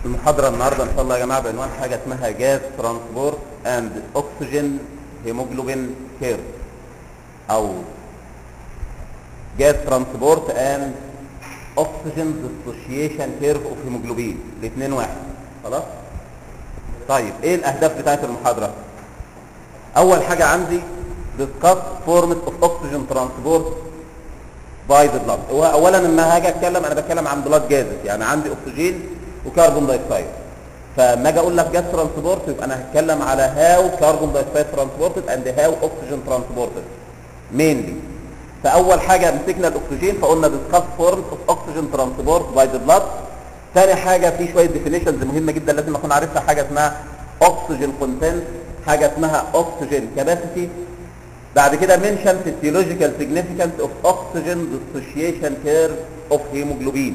المحاضرة النهاردة إن شاء الله يا جماعة بعنوان حاجة اسمها جاز ترانسبورت اند أكسجين هيموجلوبين كير أو جاز ترانسبورت اند أكسجين ديسوشيشن كيرف أوف هيموجلوبين الاثنين واحد خلاص؟ طيب إيه الأهداف بتاعت المحاضرة؟ أول حاجة عندي discuss forms of oxygen transport by the blood هو اولا لما هاجي اتكلم انا بتكلم عن بلاد جازز يعني عندي اكسجين وكربون دايوكسيد فلما اجي اقول لك جاز ترانسبورت يبقى انا هتكلم على هاو كربون دايوكسيد ترانسبورتد اند هاو اكسجين ترانسبورتد مينلي فاول حاجه مسكنا الاكسجين فقلنا discuss forms of oxygen transport by the blood ثاني حاجه في شويه ديفينيشنز مهمه جدا لازم اكون عارفها حاجه اسمها oxygen content حاجه اسمها oxygen capacity بعد كده mention physiological significance of oxygen dissociation curve of hemoglobin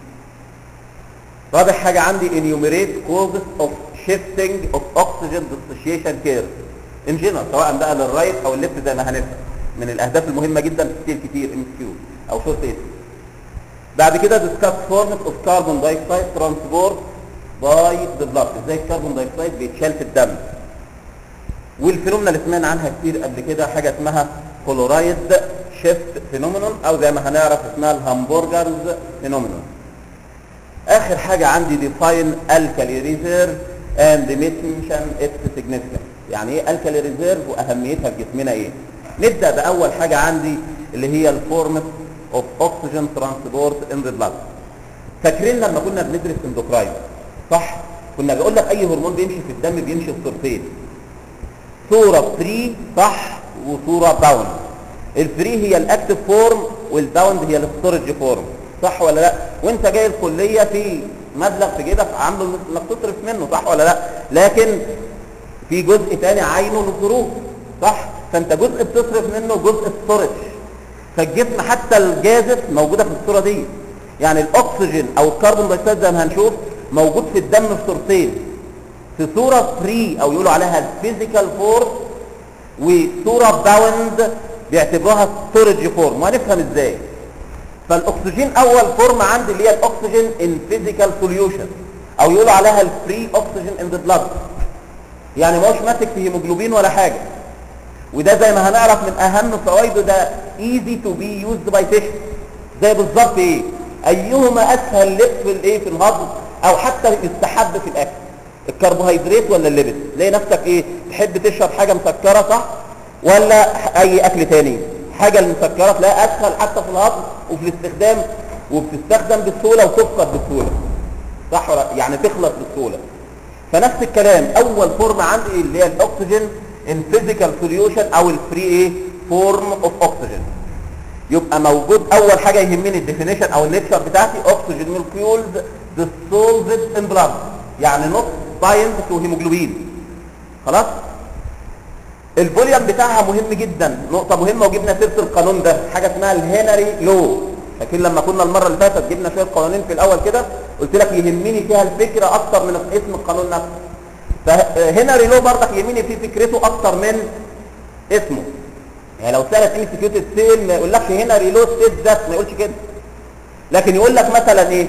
رابع حاجة عندي enumerate causes of shifting of oxygen dissociation curve in general سواء بقى للرايت او الليفت زي ما هنفهم من الاهداف المهمة جدا في كتير كتير ام كيو او شورت اس بعد كده discuss forms of carbon dioxide transport by the blood ازاي الكربون دايوكسيد بيتشال في الدم والفينومنا اللي سمعنا عنها كتير قبل كده حاجه اسمها كلورايد شيفت فينومينون او زي ما هنعرف اسمها الهامبرجرز فينومينون اخر حاجه عندي ديفاين الكالي ريزيرف اند ميشن اتس سيجنيفيكانس يعني ايه الكالي ريزيرف واهميتها في جسمنا ايه نبدا باول حاجه عندي اللي هي الفورم اوف اوكسجين ترانسبورت ان ذا بلاد فاكرين لما كنا بندرس اندوكراين صح كنا بيقول لك اي هرمون بيمشي في الدم بيمشي بصورتين صوره فري صح وصوره باوند الفري هي الاكتف فورم والباوند هي الستورج فورم صح ولا لا وانت جاي الكليه في مبلغ في جيبك عامله انك تصرف منه صح ولا لا لكن في جزء تاني عينه للظروف صح فانت جزء بتصرف منه جزء ستورج فالجسم حتى الجازف موجوده في الصوره دي يعني الاكسجين او الكربون دايوكسيد زي ما هنشوف موجود في الدم في صورتين في صورة فري او يقولوا عليها الفيزيكال فورم وصورة باوند بيعتبروها ستورج فورم وهنفهم ازاي فالاكسجين اول فورم عندي اللي هي الاكسجين ان فيزيكال سوليوشن او يقولوا عليها الفري اكسجين ان ذا بلاد يعني ما هوش ماسك في هيموجلوبين ولا حاجه وده زي ما هنعرف من اهم فوائده ده ايزي تو بي يوزد باي فيش زي بالظبط ايه ايهما اسهل لك في الايه في الهضم او حتى يستحب في الاكل الكربوهيدرات ولا الليبيد تلاقي نفسك ايه تحب تشرب حاجه مسكره صح ولا اي اكل تاني حاجه المسكره تلاقيها اسهل حتى في الهضم وفي الاستخدام وبتستخدم بسهوله وتفقد بسهوله صح ولا يعني تخلص بسهوله فنفس الكلام اول فورم عندي اللي هي الاكسجين ان فيزيكال سوليوشن او الفري ايه فورم اوف اوكسجين يبقى موجود اول حاجه يهمني الديفينيشن او النيتشر بتاعتي اوكسجين مولكيولز dissolved in blood يعني نص بايند تو هيموجلوبين خلاص الفوليوم بتاعها مهم جدا نقطة مهمة وجبنا سيرة القانون ده حاجة اسمها الهنري لو لكن لما كنا المرة اللي فاتت جبنا شوية قوانين في الأول كده قلت لك يهمني فيها الفكرة أكتر من اسم القانون نفسه فهنري لو برضك يهمني في فكرته أكتر من اسمه يعني لو سألت ام سكيوت السيل ما يقولكش هنري لو ستيت ذات ما يقولش كده لكن يقول لك مثلا ايه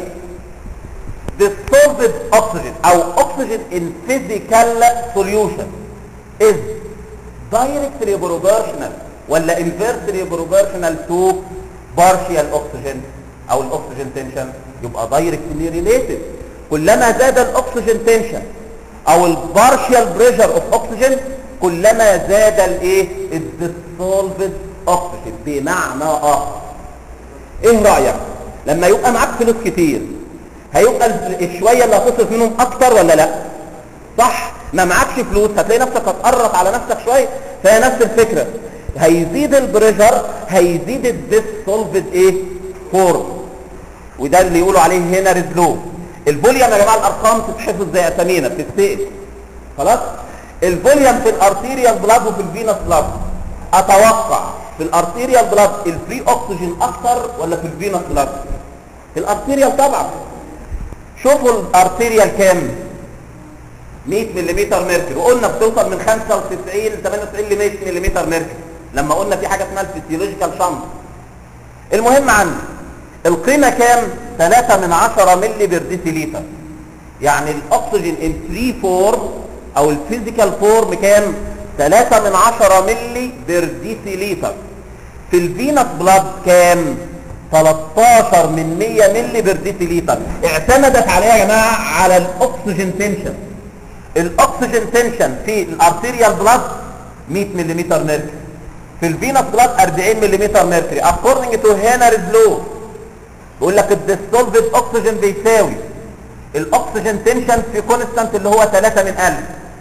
dissolved oxygen او oxygen in physical solution is directly proportional ولا inversely proportional to partial oxygen او الاكسجين tension يبقى directly related كلما زاد الاكسجين tension او البارشال بريشر اوف اوكسجين كلما زاد الايه الديسولفد اوكسجين بمعنى اخر ايه رايك لما يبقى معاك فلوس كتير هيبقى الشوية اللي هتصرف منهم اكتر ولا لا صح ما معكش فلوس هتلاقي نفسك هتقرط على نفسك شوية فهي نفس الفكرة هيزيد البريشر هيزيد الديسولفد ايه فورم وده اللي يقولوا عليه هنا ريزلو الفوليوم يا جماعة الارقام تتحفظ زي اسامينا بتتسال خلاص الفوليوم في الارتيريال بلاد وفي الفينس بلاد اتوقع في الارتيريال بلاد الفري اوكسجين اكتر ولا في الفينس بلاد في الارتيريال طبعا شوفوا الارتيريال كام 100 ملم ميركوري وقلنا بتوصل من 95 ل 98 ل 100 ملم ميركوري لما قلنا في حاجه اسمها الفسيولوجيكال شنط المهم عندي القيمه كام 3 من 10 ملي بير ديسيليتر يعني الاكسجين ان فري فورم او الفيزيكال فورم كام 3 من 10 ملي بير ديسيليتر في الفينس بلاد كام 13 من 100 ملي بير ديسيليتر اعتمدت عليها يا جماعه على الاكسجين تنشن الاكسجين تنشن في الارتيريال بلاد 100 ملم ميركوري في الفينس بلاد 40 ملم ميركوري اكوردنج تو هنرز لو بيقول لك الديستولفد اكسجين بيساوي الاكسجين تنشن في كونستانت اللي هو 3 من 1000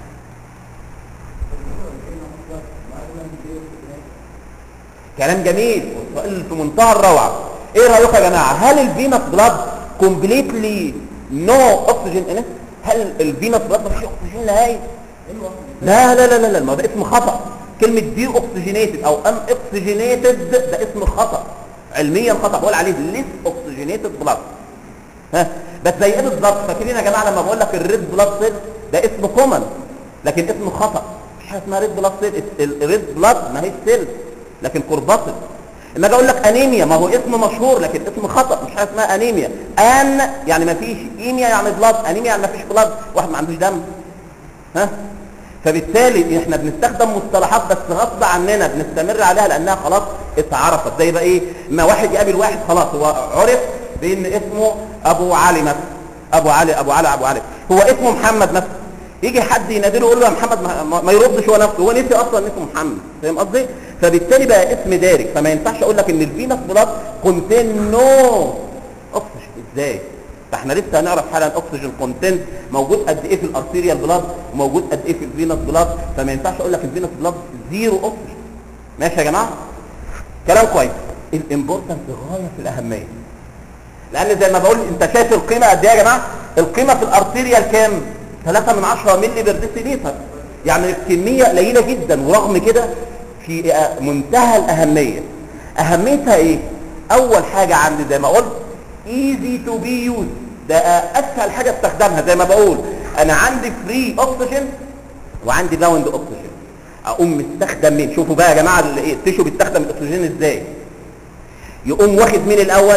كلام جميل وسؤال في منتهى الروعه ايه رايكم يا جماعه هل الفينس بلاد كومبليتلي نو اكسجين ان هل الفينس بلاد ما فيش اكسجين نهائي لا لا لا لا لا ما ده اسم خطا كلمه دي اوكسجينيتد او ان اوكسجينيتد ده اسم خطا علميا خطا بقول عليه ليس اوكسجينيتد بلاد ها بس زي ايه بالظبط فاكرين يا جماعه لما بقول لك الريد بلاد سيل ده اسم كومن لكن اسم خطا مش حاجه اسمها ريد بلاد سيل الريد بلاد ما هي سيل لكن كورباسل اما اجي اقول لك انيميا ما هو اسم مشهور لكن اسم خطا مش حاجه اسمها انيميا ان يعني ما فيش ايميا يعني بلاد انيميا يعني ما فيش بلاد واحد ما عندوش دم ها فبالتالي احنا بنستخدم مصطلحات بس غصب عننا بنستمر عليها لانها خلاص اتعرفت زي بقى ايه ما واحد يقابل واحد خلاص هو عرف بان اسمه ابو علي مثلا ابو علي ابو علي ابو علي هو اسمه محمد مثلا يجي حد ينادله يقول له يا محمد ما, ما يردش هو نفسه هو نسي اصلا ان اسمه محمد فاهم قصدي فبالتالي بقى اسم دارج فما ينفعش اقول لك ان الفينس بلاد كونتين نو اكسجين ازاي فاحنا لسه هنعرف حالا اكسجين كونتنت موجود قد ايه في الارتيريال بلاد وموجود قد ايه في الفينس بلاد فما ينفعش اقول لك الفينس بلاد زيرو اكسجين ماشي يا جماعه كلام كويس الامبورتنت غايه في الاهميه لان زي ما بقول انت شايف القيمه قد ايه يا جماعه القيمه في الارتيريال كام 3 من 10 مللي بير ديسيليتر يعني الكميه قليله جدا ورغم كده في منتهى الاهميه اهميتها ايه اول حاجه عندي زي ما قلت ايزي تو بي يوز ده اسهل حاجه استخدمها زي ما بقول انا عندي فري اوكسجين وعندي باوند اوكسجين اقوم مستخدم مين شوفوا بقى يا جماعه التيشو بيستخدم الاكسجين ازاي يقوم واخد مين الاول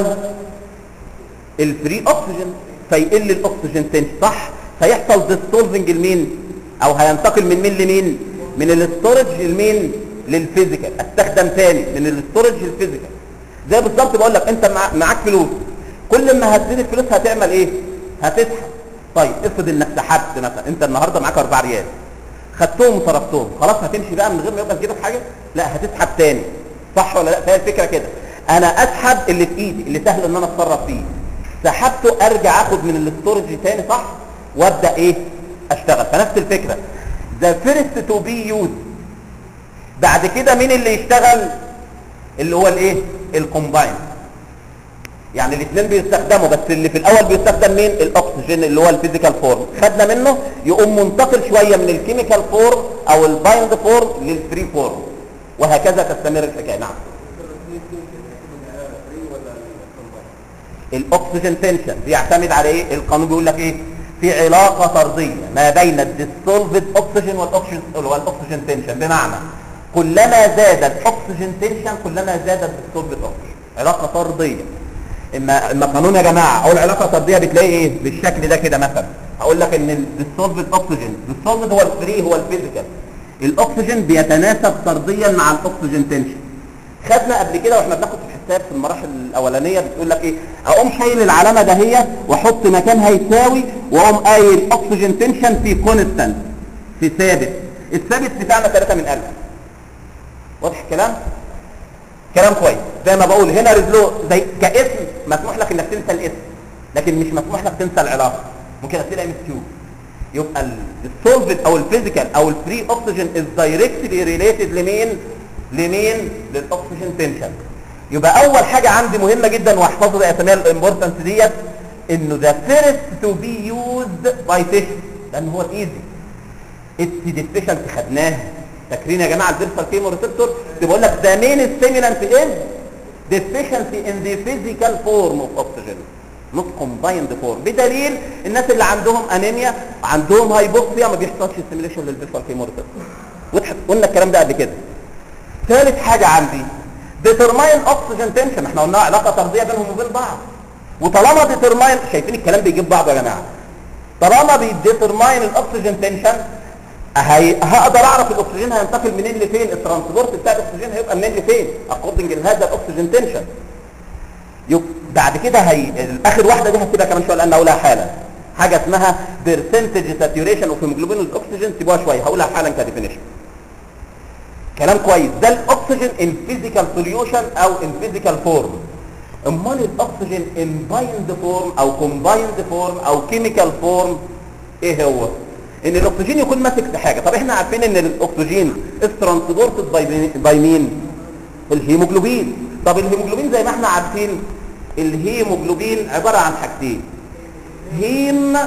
الفري اوكسجين فيقل الاكسجين تاني صح فيحصل ديستولفنج لمين او هينتقل من مين لمين من الاستورج لمين للفيزيكال استخدم تاني من الاستورج للفيزيكال زي بالظبط بقول لك انت مع... معاك فلوس كل ما هتزيد الفلوس هتعمل ايه هتسحب طيب افرض انك سحبت مثلا انت النهارده معاك 4 ريال خدتهم وصرفتهم خلاص هتمشي بقى من غير ما يبقى في جيبك حاجه لا هتسحب تاني صح ولا لا فهي الفكره كده انا اسحب اللي في ايدي اللي سهل ان انا اتصرف فيه سحبته ارجع اخد من الاستورج تاني صح وابدا ايه اشتغل فنفس الفكره ذا فيرست تو بي يوز بعد كده مين اللي يشتغل اللي هو الايه الكومباين يعني الاثنين بيستخدموا بس اللي في الاول بيستخدم مين الاكسجين اللي هو الفيزيكال فورم خدنا منه يقوم منتقل شويه من الكيميكال فورم او البايند فورم للفري فورم وهكذا تستمر الحكايه نعم الاكسجين تنشن بيعتمد على ايه القانون بيقول لك ايه في علاقه طرديه ما بين الديسولفد اكسجين والاكسجين والاكسجين تنشن بمعنى كلما زاد الاكسجين تنشن كلما زاد الديسولفد اكسجين علاقه طرديه اما اما قانون يا جماعه او العلاقه الطرديه بتلاقي ايه بالشكل ده كده مثلا هقول لك ان الديسولفد اكسجين الديسولفد هو الفري هو الفيزيكال الاكسجين بيتناسب طرديا مع الاكسجين تنشن خدنا قبل كده واحنا بناخد في الحساب في المراحل الاولانيه بتقول لك ايه اقوم شايل العلامه دهيت واحط مكانها يساوي واقوم قايل اكسجين تنشن في كونستانت في ثابت الثابت بتاعنا 3 من 1000 واضح الكلام كلام كويس زي ما بقول هنا رزلو زي كاسم مسموح لك انك تنسى الاسم لكن مش مسموح لك تنسى العلاقه ممكن اسئله ام كيو يبقى السولفد او الفيزيكال او الفري اوكسجين از دايركتلي ريليتد لمين لمين للاكسجين تنشن يبقى اول حاجه عندي مهمه جدا واحفظوا الاسامي الامبورتنت ديت انه ذا فيرست تو بي يوزد باي فيش لان هو الايزي اتس ديفيشنت خدناها فاكرين يا جماعه الفيرسال كيمو ريسبتور بيقول لك ذا مين ستيمولانت از deficiency in the physical form of oxygen not combined form بدليل الناس اللي عندهم انيميا عندهم هايبوكسيا ما بيحصلش ستيميليشن للفيرسال كيمو ريسبتور قلنا الكلام ده قبل كده ثالث حاجه عندي determine oxygen tension احنا قلنا علاقه طرديه بينهم وبين بعض وطالما determine شايفين الكلام بيجيب بعضه يا جماعه طالما بيديترماين الاكسجين تنشن هي... هقدر اعرف الاكسجين هينتقل منين لفين الترانسبورت بتاع الاكسجين هيبقى منين لفين اكوردنج لهذا الاكسجين تنشن يب... بعد كده هي اخر واحده دي هسيبها كمان شويه لان اقولها حالا حاجه اسمها برسنتج ساتوريشن اوف هيموجلوبين الاكسجين سيبوها شويه هقولها حالا كديفينيشن كلام كويس ده الاكسجين ان فيزيكال سوليوشن او ان فيزيكال فورم امال الاكسجين ان بايند فورم او كومبايند فورم او كيميكال فورم ايه هو ان الاكسجين يكون ماسك في حاجه طب احنا عارفين ان الاكسجين از ترانسبورتد باي باي مين الهيموجلوبين طب الهيموجلوبين زي ما احنا عارفين الهيموجلوبين عباره عن حاجتين هيم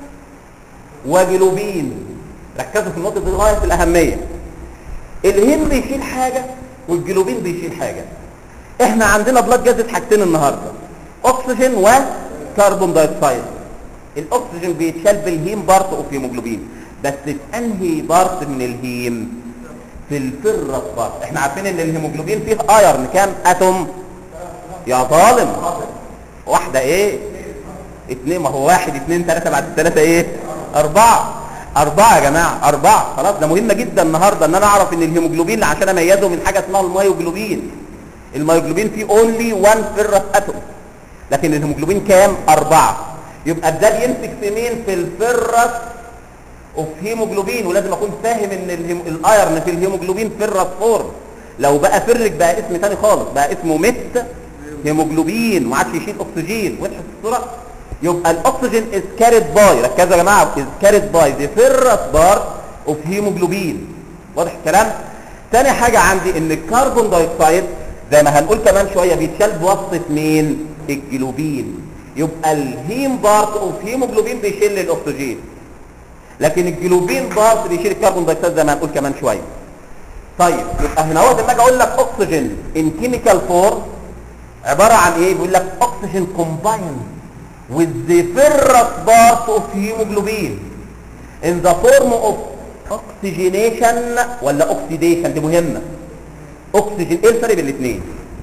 وجلوبين ركزوا في النقطه دي غايه في الاهميه الهيم بيشيل حاجه والجلوبين بيشيل حاجه احنا عندنا بلاد جازت حاجتين النهارده اكسجين وكربون دايوكسيد الاكسجين بيتشال بالهيم بارت اوف هيموجلوبين بس في انهي بارت من الهيم في الفرس بارت احنا عارفين ان الهيموجلوبين فيه ايرن كام اتوم يا ظالم واحده ايه اتنين ما هو واحد اتنين تلاته بعد التلاته ايه اربعه أربعة يا جماعة أربعة خلاص ده مهم جدا النهاردة إن أنا أعرف إن الهيموجلوبين عشان أميزه من حاجة اسمها المايوجلوبين المايوجلوبين فيه اونلي 1 فيرس اتوم لكن الهيموجلوبين كام أربعة يبقى ده بيمسك في مين في الفيرس اوف هيموجلوبين ولازم اكون فاهم ان الهيم... الايرن في الهيموجلوبين فيرس فورم لو بقى فرج بقى اسم تاني خالص بقى اسمه ميت هيموجلوبين ما عادش يشيل اكسجين وضحت الصوره يبقى الاكسجين از كاريد باي ركزوا يا جماعه از كاريد باي ذا فيرس بار اوف هيموجلوبين واضح الكلام تاني حاجه عندي ان الكربون دايوكسيد زي ما هنقول كمان شويه بيتشال بواسطه مين الجلوبين يبقى الهيم بارت اوف هيموجلوبين بيشيل الاكسجين لكن الجلوبين بارت بيشيل الكربون دايوكسيد زي ما هنقول كمان شويه طيب يبقى هنا هو لما اجي اقول لك اكسجين ان كيميكال فورم عباره عن ايه بيقول لك اكسجين كومبايند with the ferrous part of hemoglobin in the form of oxygenation ولا oxidation دي مهمة oxygen ايه الفرق بين الاثنين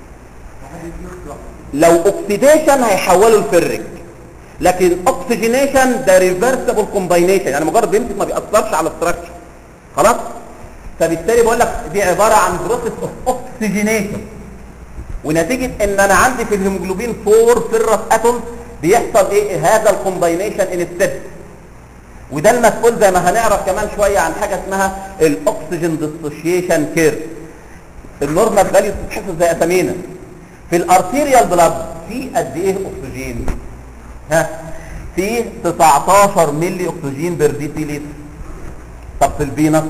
لو oxidation هيحوله لفرج لكن oxygenation ده reversible combination يعني مجرد بيمسك ما بيأثرش على الستراكشر خلاص فبالتالي بقول لك دي عبارة عن process of oxygenation ونتيجة ان انا عندي في الهيموجلوبين 4 فيرس اتومز بيحصل ايه هذا الكومباينيشن ان ستيب وده المسؤول زي ما هنعرف كمان شويه عن حاجه اسمها الاكسجين ديسوشيشن كيرف النورمال فاليو بتتحفظ زي اسامينا في الارتيريال بلاد في قد ايه اكسجين ها في 19 ملي اكسجين بير ديسي لتر طب في الفينس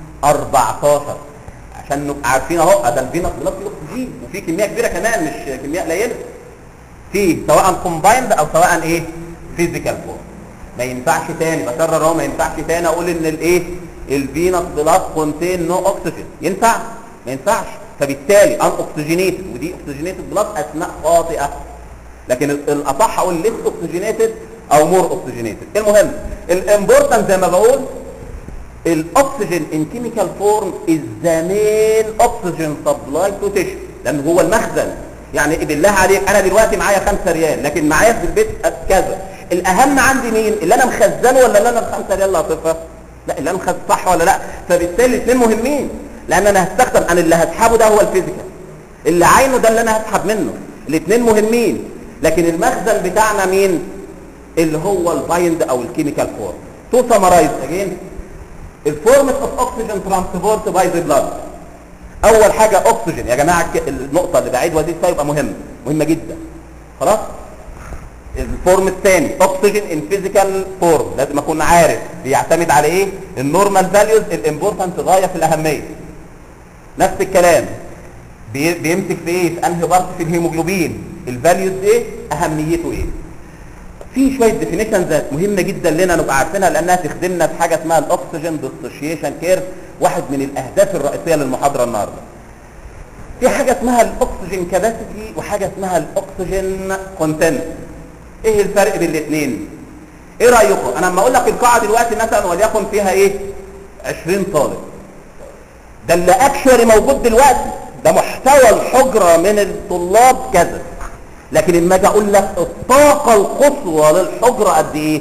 14 عشان نبقى عارفين اهو ده الفينس بلاد فيه اكسجين وفي كميه كبيره كمان مش كميه قليله فيه سواء كومبايند او سواء ايه فيزيكال فورم ما ينفعش تاني بكرر اهو ما ينفعش تاني اقول ان الايه الفينس بلاد كونتين نو اوكسجين ينفع ما ينفعش فبالتالي ان اوكسجينيتد ودي اوكسجينيتد بلاد اسماء خاطئه لكن الاصح اقول ليس اوكسجينيتد او مور اوكسجينيتد المهم الامبورتنت زي ما بقول الاكسجين ان كيميكال فورم از ذا مين اوكسجين سبلاي تو تيشو لان هو المخزن يعني بالله عليك انا دلوقتي معايا 5 ريال لكن معايا في البيت كذا الاهم عندي مين اللي انا مخزنه ولا اللي انا ب 5 ريال لاطفه لا اللي انا مخزن صح ولا لا فبالتالي الاثنين مهمين لان انا هستخدم انا اللي هسحبه ده هو الفيزيكال اللي عينه ده اللي انا هسحب منه الاثنين مهمين لكن المخزن بتاعنا مين اللي هو البايند او الكيميكال فورم تو سمرايز اجين الفورمت اوف اوكسجين ترانسبورت باي ذا بلاد اول حاجه اكسجين يا جماعه النقطه اللي بعيد ودي فيها يبقى مهمه مهمه جدا خلاص الفورم الثاني اكسجين ان فيزيكال فورم لازم اكون عارف بيعتمد على ايه النورمال فاليوز الامبورتنت غايه في الاهميه نفس الكلام بي بيمسك في ايه في انهي بارت في الهيموجلوبين الفاليوز ايه اهميته ايه في شويه ديفينيشنز مهمه جدا لنا نبقى عارفينها لانها تخدمنا في حاجه اسمها الاكسجين ديسوشيشن كيرف واحد من الاهداف الرئيسيه للمحاضره النهارده في حاجه اسمها الاكسجين كاباسيتي وحاجه اسمها الاكسجين كونتنت ايه الفرق بين الاثنين ايه رايكم انا لما اقول لك القاعه دلوقتي مثلا وليكن فيها ايه 20 طالب ده اللي اكشوري موجود دلوقتي ده محتوى الحجره من الطلاب كذا لكن لما اجي اقول لك الطاقه القصوى للحجره قد ايه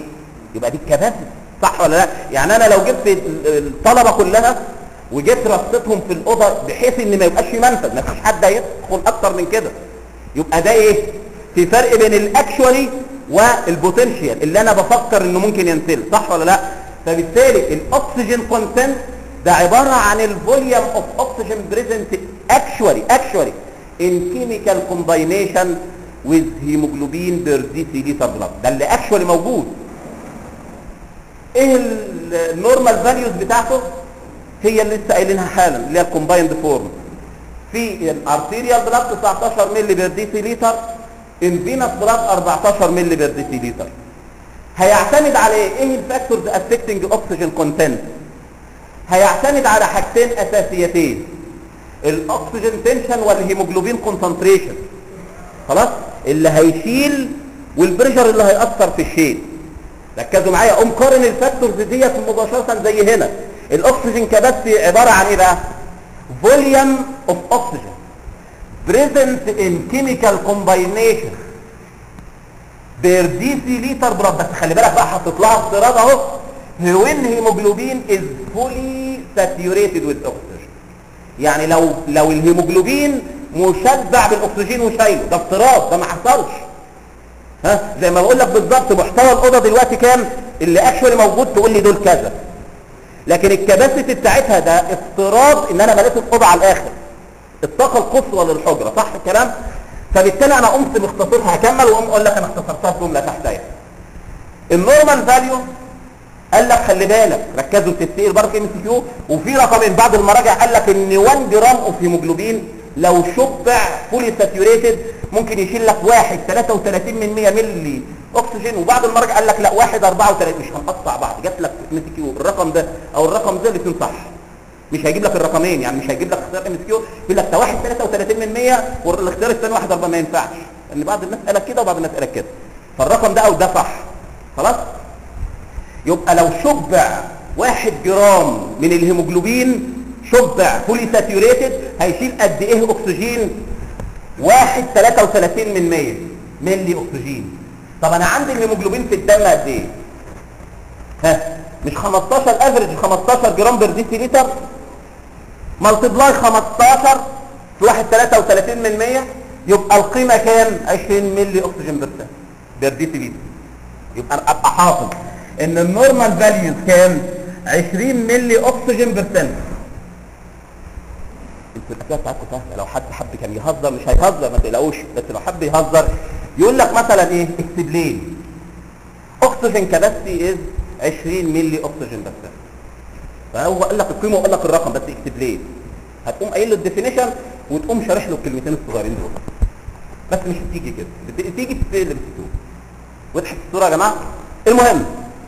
يبقى دي الكباسيتي صح ولا لا يعني انا لو جبت ال- الطلبه كلها وجيت رصيتهم في الاوضه بحيث ان ما يبقاش في منفذ ما فيش حد هيدخل اكتر من كده يبقى ده ايه في فرق بين الاكشوالي والبوتنشال اللي انا بفكر انه ممكن ينزل صح ولا لا فبالتالي الاكسجين كونتنت ده عباره عن الفوليوم اوف اوكسجين بريزنت اكشوالي اكشوالي ان كيميكال كومباينيشن with hemoglobin per deciliter blood ده اللي اكشوالي موجود ايه النورمال فاليوز بتاعته هي اللي لسه قايلينها حالا اللي هي الكومبايند فورم في الارتيريال بلاد 19 مللي بير ديسيليتر الفينس بلاد 14 مللي بير ديسيليتر هيعتمد على ايه ايه الفاكتورز افكتنج اوكسجين كونتنت هيعتمد على حاجتين اساسيتين الاكسجين تنشن والهيموجلوبين كونسنتريشن خلاص اللي هيشيل والبريشر اللي هيأثر في الشيل ركزوا معايا قوم قارن الفاكتورز ديت مباشره زي هنا الاكسجين كباستي عباره عن ايه بقى فوليوم اوف اوكسجين present in chemical combination بير ديسيليتر بلاد بس خلي بالك بقى حاطط لها افتراض اهو when hemoglobin is fully saturated with oxygen يعني لو لو الهيموجلوبين مشبع بالاكسجين وشايله ده افتراض ده ما حصلش ها زي ما بقول لك بالظبط محتوى الاوضه دلوقتي كام اللي اكشولي موجود تقول لي دول كذا لكن الكباسيتي بتاعتها ده افتراض ان انا مليت الاوضه على الاخر الطاقه القصوى للحجره صح الكلام فبالتالي انا قمت مختصرها هكمل واقوم اقول لك انا اختصرتها في جمله تحتها النورمال فاليو قال لك خلي بالك ركزوا في التسير برضه ام سي كيو وفي رقمين بعض المراجع قال لك ان 1 جرام اوف هيموجلوبين لو شبع فولي ساتيوريتد ممكن يشيل لك 1 33 من 100 مللي اكسجين وبعض المراجع قال لك لا 1 34 مش هنقطع بعض جات لك ام سي كيو الرقم ده او الرقم ده الاثنين صح مش هيجيب لك الرقمين يعني مش هيجيب لك اختيار ام اس كيو يقول لك ده 1 33 من 100 والاختيار الثاني 1 4 ما ينفعش لان بعض الناس قالك كده وبعض الناس قالك كده فالرقم ده او ده صح خلاص يبقى لو شبع 1 جرام من الهيموجلوبين شبع فولي ساتيوريتد هيشيل قد ايه اكسجين 1 33 من 100 ملي اكسجين طب انا عندي الهيموجلوبين في الدم قد ايه ها مش 15 افريج 15 جرام بر ديسيليتر ملتبلاي 15 في 1 33 من 100 يبقى القيمه كام 20 ملي اكسجين بر بر ديسيليتر يبقى أنا ابقى حافظ ان النورمال فاليوز كام 20 ملي اكسجين بر سنه انتوا الاسئله بتاعتكم سهله لو حد حب كان يهزر مش هيهزر ما تقلقوش بس لو حب يهزر يقول لك مثلا ايه اكتب ليه اكسجين كباستي از 20 ملي اكسجين بس فهو قال لك القيمه وقال لك الرقم بس اكتب ليه هتقوم قايل له الديفينيشن وتقوم شارح له الكلمتين الصغيرين دول بس مش بتيجي كده بت- بتيجي في اللي بتكتبه وضحت الصوره يا جماعه المهم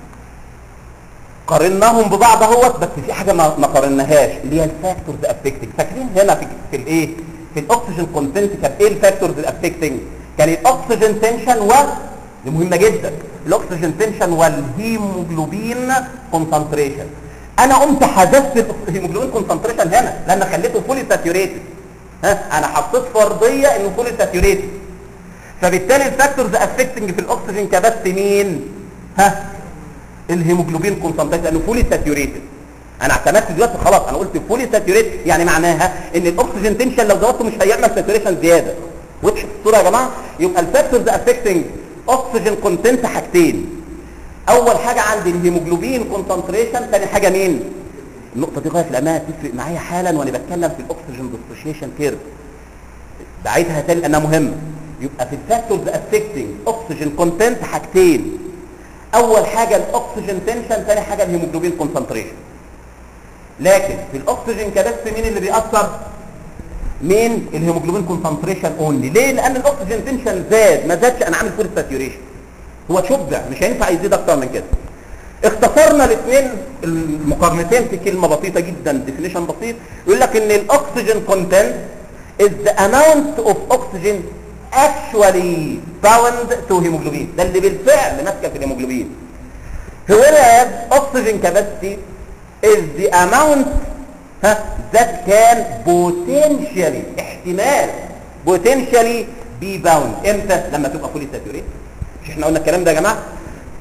قارناهم ببعض اهوت بس في حاجه ما ما قارناهاش اللي هي الفاكتورز افكتنج فاكرين هنا في في الايه في الاكسجين كونتنت كانت ايه الفاكتورز الافكتنج كان الاكسجين تنشن و دي مهمه جدا الاكسجين تنشن والهيموجلوبين كونسنتريشن انا قمت حذفت الهيموجلوبين كونسنتريشن هنا لان خليته فولي ساتيوريتد ها انا حطيت فرضيه انه فولي ساتيوريتد فبالتالي الفاكتورز افكتنج في الاكسجين كبست مين ها الهيموجلوبين كونسنتريشن لانه فولي ساتيوريتد انا اعتمدت دلوقتي خلاص انا قلت فولي ساتيوريتد يعني معناها ان الاكسجين تنشن لو زودته مش هيعمل ساتيوريشن زياده وضحت الصوره يا جماعه يبقى الفاكتورز افكتنج اوكسجين كونتنت حاجتين اول حاجه عندي الهيموجلوبين كونسنتريشن ثاني حاجه مين النقطه دي غايه في الامان تفرق معايا حالا وانا بتكلم في الاكسجين ديسوشيشن كيرف بعيدها تاني لانها مهمه يبقى في الفاكتورز افكتنج اوكسجين كونتنت حاجتين اول حاجه الاكسجين تنشن ثاني حاجه الهيموجلوبين كونسنتريشن لكن في الاكسجين كبس مين اللي بيأثر مين الهيموجلوبين كونسنتريشن اونلي ليه لان الاكسجين تنشن زاد ما زادش انا عامل فول ساتيوريشن هو شبع مش هينفع يزيد اكتر من كده اختصرنا الاثنين المقارنتين في كلمه بسيطه جدا ديفينيشن بسيط يقول لك ان الاكسجين كونتنت is the amount of oxygen actually bound to hemoglobin ده اللي بالفعل ماسكه في الهيموجلوبين whereas oxygen capacity is the amount ها that can potentially احتمال potentially be bound امتى لما تبقى fully saturated مش احنا قلنا الكلام ده يا جماعه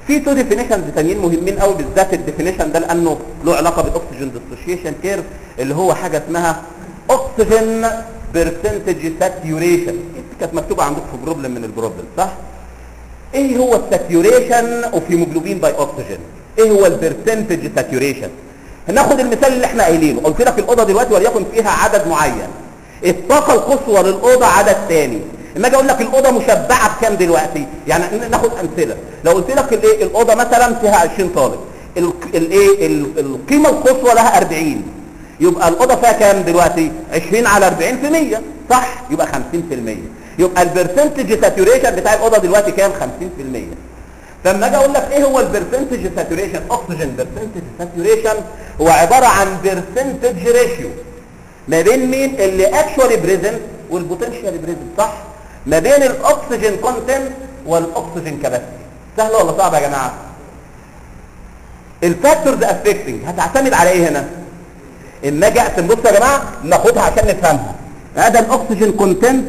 في تو ديفينيشنز تانيين مهمين قوي بالذات الديفينيشن ده لانه له علاقه بالاكسجين ديسوشيشن كيرف اللي هو حاجه اسمها اكسجين برسنتج ساتيوريشن كانت مكتوبه عندكم في بروبلم من البروبلم صح ايه هو الساتيوريشن اوف هيموجلوبين باي اكسجين ايه هو البرسنتج ساتيوريشن هناخد المثال اللي احنا قايلينه قلت لك الاوضه دلوقتي وليكن فيها عدد معين الطاقه القصوى للاوضه عدد ثاني اما اجي اقول لك الاوضه مشبعه بكام دلوقتي يعني ناخد امثله لو قلت لك الايه الاوضه مثلا فيها 20 طالب الايه القيمه القصوى لها 40 يبقى الاوضه فيها كام دلوقتي 20 على 40 في 100 صح يبقى 50% يبقى البرسنتج ساتوريشن بتاع الاوضه دلوقتي كام 50% فلما اجي اقول لك ايه هو البرسنتج ساتوريشن اكسجين برسنتج ساتوريشن هو عباره عن برسنتج ريشيو ما بين مين اللي اكشوالي بريزنت والبوتنشال بريزنت صح ما بين الاكسجين كونتنت والاكسجين كاباسيتي سهله ولا صعبه يا جماعه الفاكتورز افكتنج هتعتمد على ايه هنا اما اجي اقسم بصوا يا جماعه ناخدها عشان نفهمها هذا الاكسجين كونتنت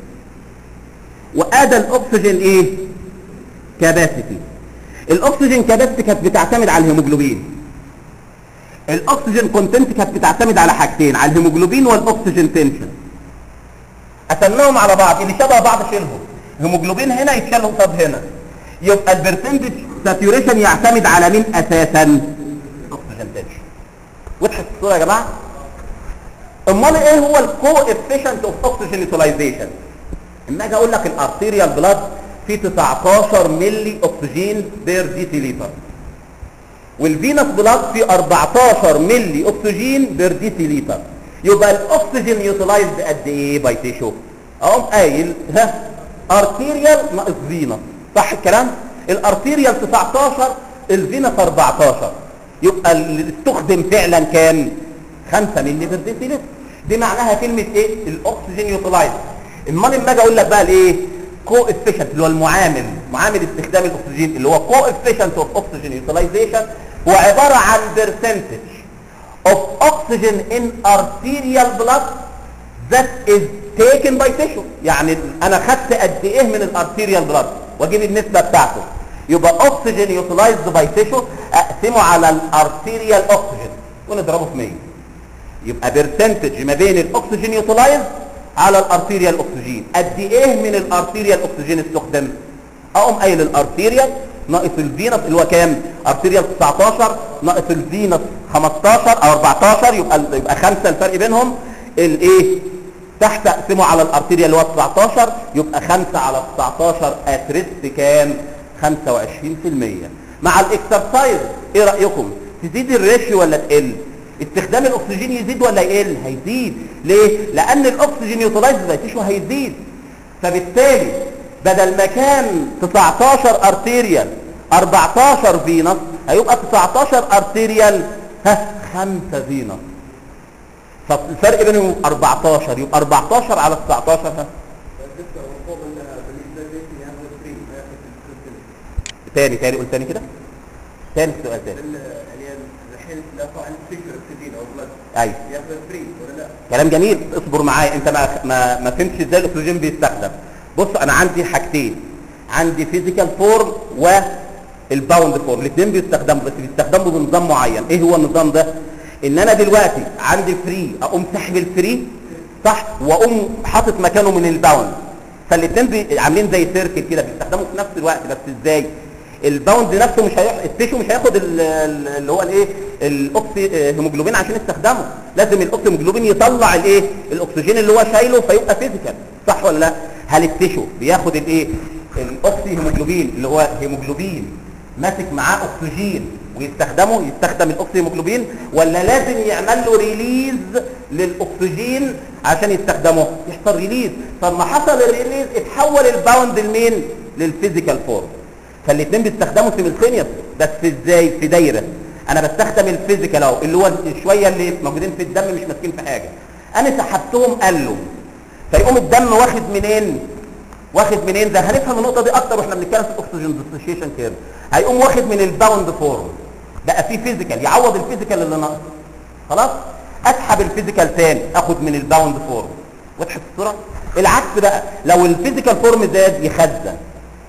وادى الاكسجين ايه كاباسيتي الاكسجين كاباسيتي كانت بتعتمد على الهيموجلوبين الاكسجين كونتنت كانت بتعتمد على حاجتين على الهيموجلوبين والاكسجين تنشن قسمناهم على بعض اللي شبه بعض شيلهم هيموجلوبين هنا يتشال قصاد هنا يبقى البرسنتج ساتوريشن يعتمد على مين اساسا اكسجين تنشن وضحت الصوره يا جماعه امال ايه هو الكو افيشنت اوف اوكسجين يوتيلايزيشن اما اجي اقول لك الارتيريال بلاد فيه 19 ملي اكسجين بير ديسيليتر والفينس بلاد فيه 14 ملي اكسجين بير ديسيليتر يبقى الاكسجين يوتيلايزد قد ايه باي تيشو اقوم قايل ها ارتيريال ناقص فينس صح الكلام الارتيريال 19 الفينس 14 يبقى اللي استخدم فعلا كام 5 ملي بير ديسيليتر دي معناها كلمه ايه الاكسجين يوتيلايزد امال اما اجي اقول لك بقى الايه كو افيشنت اللي هو المعامل معامل استخدام الاكسجين اللي هو كو افيشنت اوف اوكسجين يوتيلايزيشن هو عباره عن برسنتج of oxygen in arterial blood that is taken by tissue يعني انا خدت قد ايه من الارتيريال بلاد واجيب النسبه بتاعته يبقى oxygen utilized by tissue اقسمه على الارتيريال اوكسجين ونضربه في 100 يبقى برسنتج ما بين الاكسجين يوتيلايزد على الارتيريال اكسجين قد ايه من الارتيريال اكسجين استخدم اقوم قايل الارتيريال ناقص الفينس اللي هو كام ارتيريال 19 ناقص الفينس 15 او 14 يبقى يبقى 5 الفرق بينهم الايه تحت اقسمه على الارتيريال اللي هو 19 يبقى 5 على 19 اتريست كام 25% مع الاكسرسايز ايه رايكم تزيد الريشيو ولا تقل استخدام الاكسجين يزيد ولا يقل هيزيد ليه لان الاكسجين يوتيلايز زي تيشو هيزيد فبالتالي بدل ما كان 19 ارتيريال 14 فينس هيبقى 19 ارتيريال ها 5 فينس فالفرق بينهم 14 يبقى 14 على 19 ها تاني تاني قول تاني كده تاني السؤال تاني الحين لا طبعا فكر اكسجين او بلد ايوه ياخذ فري ولا لا؟ كلام جميل اصبر معايا انت ما ما ما فهمتش ازاي الاكسجين بيستخدم بص انا عندي حاجتين عندي فيزيكال فورم والباوند فورم الاثنين بيستخدموا بس بيستخدموا بنظام معين ايه هو النظام ده ان انا دلوقتي عندي فري اقوم سحب الفري صح واقوم حاطط مكانه من الباوند فالاثنين بي... عاملين زي سيركل كده بيستخدموا في نفس الوقت بس ازاي الباوند نفسه مش هيح... التيشو مش هياخد ال- ال- اللي هو الايه الاوكسي آه، هيموجلوبين عشان يستخدمه لازم الاوكسي هيموجلوبين يطلع الايه الاكسجين اللي هو شايله فيبقى فيزيكال صح ولا لا هل التيشو بياخد الايه الاوكسي هيموجلوبين اللي هو هيموجلوبين ماسك معاه اكسجين ويستخدمه يستخدم الاوكسي هيموجلوبين ولا لازم يعمل له ريليز للاكسجين عشان يستخدمه يحصل ريليز فلما حصل الريليز اتحول الباوند لمين للفيزيكال فورم فالاثنين بيستخدموا سيملتينيوس بس ازاي في دايره انا بستخدم الفيزيكال اهو اللي هو شويه اللي موجودين في الدم مش ماسكين في حاجه انا سحبتهم قالوا فيقوم الدم واخد منين واخد منين ده هنفهم النقطه دي اكتر واحنا بنتكلم في الاكسجين ديسوشيشن كير هيقوم واخد من الباوند فورم بقى في فيزيكال يعوض الفيزيكال اللي ناقص خلاص اسحب الفيزيكال تاني اخد من الباوند فورم وضحت الصوره العكس بقى لو الفيزيكال فورم زاد يخزن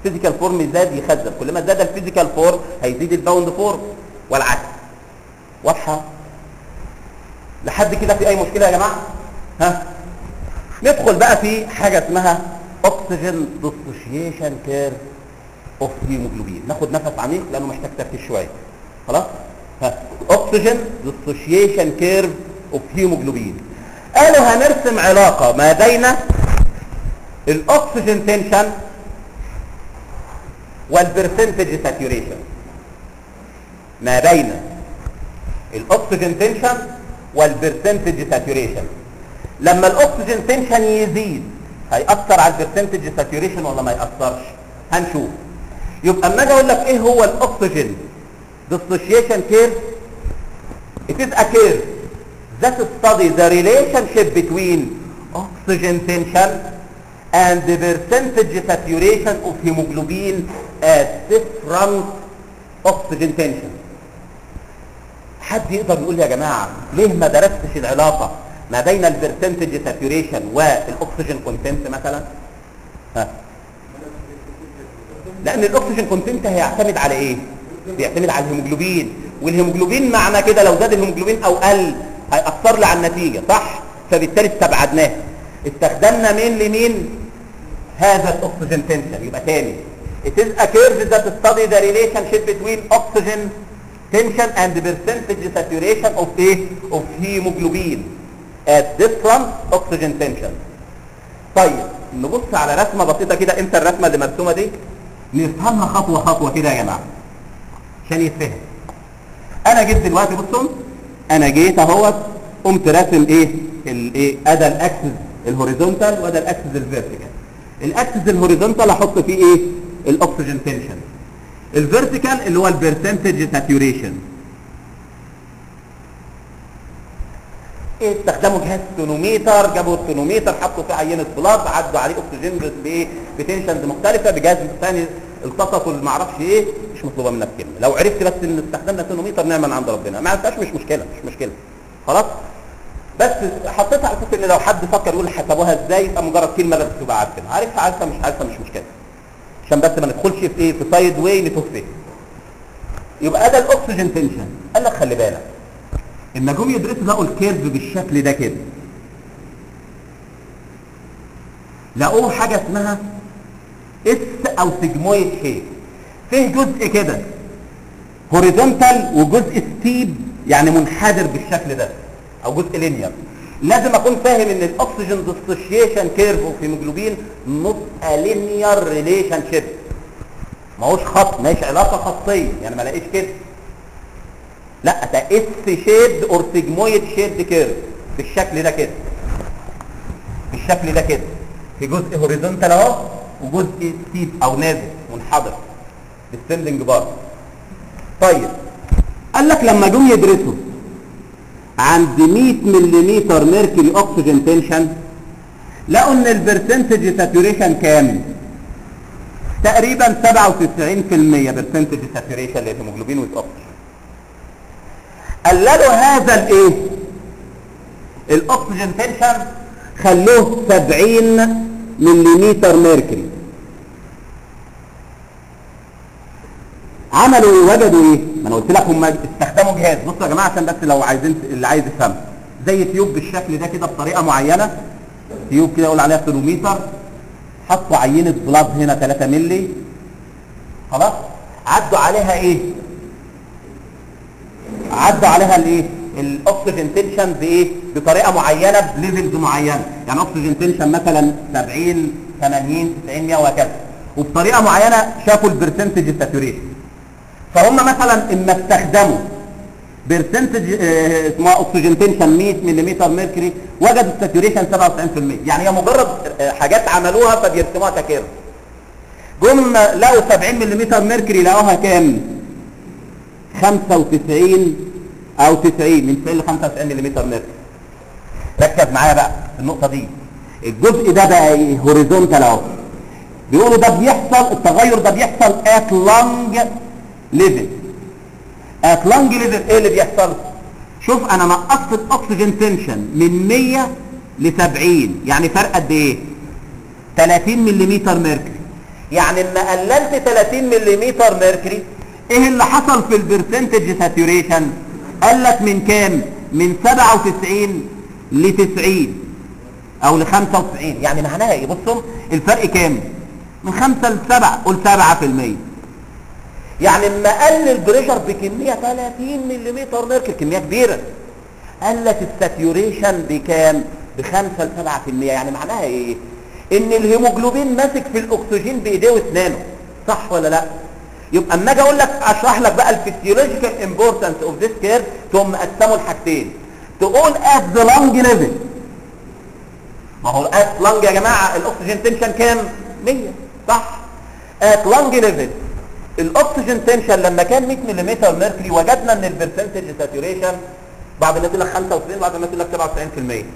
الفيزيكال فورم زاد يخزن كل ما زاد الفيزيكال فورم هيزيد الباوند فورم والعكس واضحه لحد كده في اي مشكله يا جماعه ها ندخل بقى في حاجه اسمها اوكسجين ديسوشيشن كيرف اوف هيموجلوبين ناخد نفس عميق لانه محتاج تركيز شويه خلاص ها اوكسجين ديسوشيشن كيرف اوف هيموجلوبين قالوا هنرسم علاقه ما بين الاكسجين تنشن والبرسنتج ساتوريشن ما بين الاكسجين تنشن والبرسنتج ساتوريشن لما الاكسجين تنشن يزيد هيأثر على البرسنتج ساتوريشن ولا ما يأثرش هنشوف يبقى اما اجي اقول لك ايه هو الاكسجين dissociation curve it is a curve that study the relationship between oxygen tension and the percentage saturation of hemoglobin at different oxygen tension حد يقدر يقول لي يا جماعة ليه ما درستش العلاقة ما بين البرسنتج ساتوريشن والاكسجين كونتنت مثلا ها لان الاكسجين كونتنت هيعتمد على ايه بيعتمد على الهيموجلوبين والهيموجلوبين معنى كده لو زاد الهيموجلوبين او قل هيأثر لي على النتيجة صح فبالتالي استبعدناه استخدمنا مين لمين هذا الاكسجين تنشن يبقى تاني it is a curve that study the relationship between oxygen tension and the percentage saturation of ايه of hemoglobin at different oxygen tension طيب نبص على رسمة بسيطة كده امتى الرسمة اللي مرسومة دي نفهمها خطوة خطوة كده يا جماعة عشان يتفهم انا جيت دلوقتي بصوا انا جيت اهوت قمت راسم ايه الايه ادى الاكسس الهوريزونتال وادى الاكسس الفيرتيكال الاكسس الهوريزونتال احط فيه ايه الاكسجين تنشن الفيرتيكال اللي هو البرسنتج ساتوريشن ايه استخدموا جهاز تونوميتر جابوا التونوميتر حطوا فيه عينه بلاد عدوا عليه اكسجين بايه بتنشنز مختلفه بجهاز ثاني التقطوا ما اعرفش ايه مش مطلوبه منك كلمه لو عرفت بس ان استخدمنا تونوميتر نعمه من عند ربنا ما عرفتهاش مش مشكله مش مشكله خلاص بس حطيتها على اساس ان لو حد فكر يقول حسبوها ازاي يبقى مجرد كلمه بس تبقى عارفها عارفها عارفها مش عارفها مش مشكله عشان بس ما ندخلش في ايه في سايد واي نتوه فيه يبقى ده الاكسجين تنشن قال لك خلي بالك اما جم يدرسوا لقوا الكيرف بالشكل ده كده لقوه حاجه اسمها اس او سيجمويد شيب فيه جزء كده هوريزونتال وجزء ستيب يعني منحدر بالشكل ده او جزء لينير لازم اكون فاهم ان الاكسجين ديسوشيشن كيرف اوف هيموجلوبين نوت ا لينير ريليشن شيب ما هوش خط ماهيش علاقه خطيه يعني ما الاقيش كده لا ده اس شيبد اور سيجمويد شيبد كيرف بالشكل ده كده بالشكل ده كده في جزء هوريزونتال اهو وجزء ستيب او نازل منحدر ديسندنج بار طيب قال لك لما جم يدرسوا عند 100 ملم ميركوري اوكسجين تنشن لقوا ان البرسنتج ساتوريشن كام تقريبا 97% برسنتج ساتوريشن للهيموجلوبين والاكسجين قللوا هذا الايه الاكسجين تنشن خلوه 70 ملم ميركوري عملوا وجدوا ايه ما انا قلت لك هم استخدموا جهاز بصوا يا جماعه عشان بس لو عايزين اللي عايز يفهم زي تيوب بالشكل ده كده بطريقه معينه تيوب كده يقول عليها ترمومتر حطوا عينه بلاد هنا 3 مللي خلاص عدوا عليها ايه عدوا عليها الايه الاكسجين تنشن بايه بطريقه معينه بليفلز معينه يعني اكسجين تنشن مثلا 70 80 90 100 وهكذا وبطريقه معينه شافوا البرسنتج ساتوريشن فهم مثلا اما استخدموا برسنتج اه اسمها اكسجين تنشن 100 ملم ميركوري وجدوا الساتوريشن 97% يعني هي مجرد اه حاجات عملوها فبيرسموها ككيرف جم لقوا 70 ملم ميركوري لقوها كام 95 او 90 من 90 ل 95 ملم ميركوري ركز معايا بقى في النقطه دي الجزء ده بقى ايه هوريزونتال اهو بيقولوا ده بيحصل التغير ده بيحصل ات لونج ليفل ات لونج ليفل ايه اللي بيحصل شوف انا نقصت الاكسجين تنشن من 100 ل 70 يعني فرق قد ايه 30 ملم ميركوري يعني اما قللت 30 ملم ميركوري ايه اللي حصل في البرسنتج ساتوريشن قال لك من كام من 97 ل 90 او ل 95 يعني معناها ايه بصوا الفرق كام من 5 ل 7 قول 7% يعني اما قل البريشر بكميه 30 ملم ميركوري كميه كبيره قلت الساتيوريشن بكام ب 5 ل 7% يعني معناها ايه ان الهيموجلوبين ماسك في الاكسجين بايديه واسنانه صح ولا لا يبقى اما اجي اقول لك اشرح لك بقى الفسيولوجيكال امبورتنس اوف ذيس كير تقوم مقسمه لحاجتين تقول ات ذا لانج ليفل ما هو ات لانج يا جماعه الاكسجين تنشن كام 100 صح ات لانج ليفل الاكسجين تنشن لما كان 100 ملم ميركوري وجدنا ان البرسنتج ساتوريشن بعض الناس يقول لك 95 بعض الناس يقول لك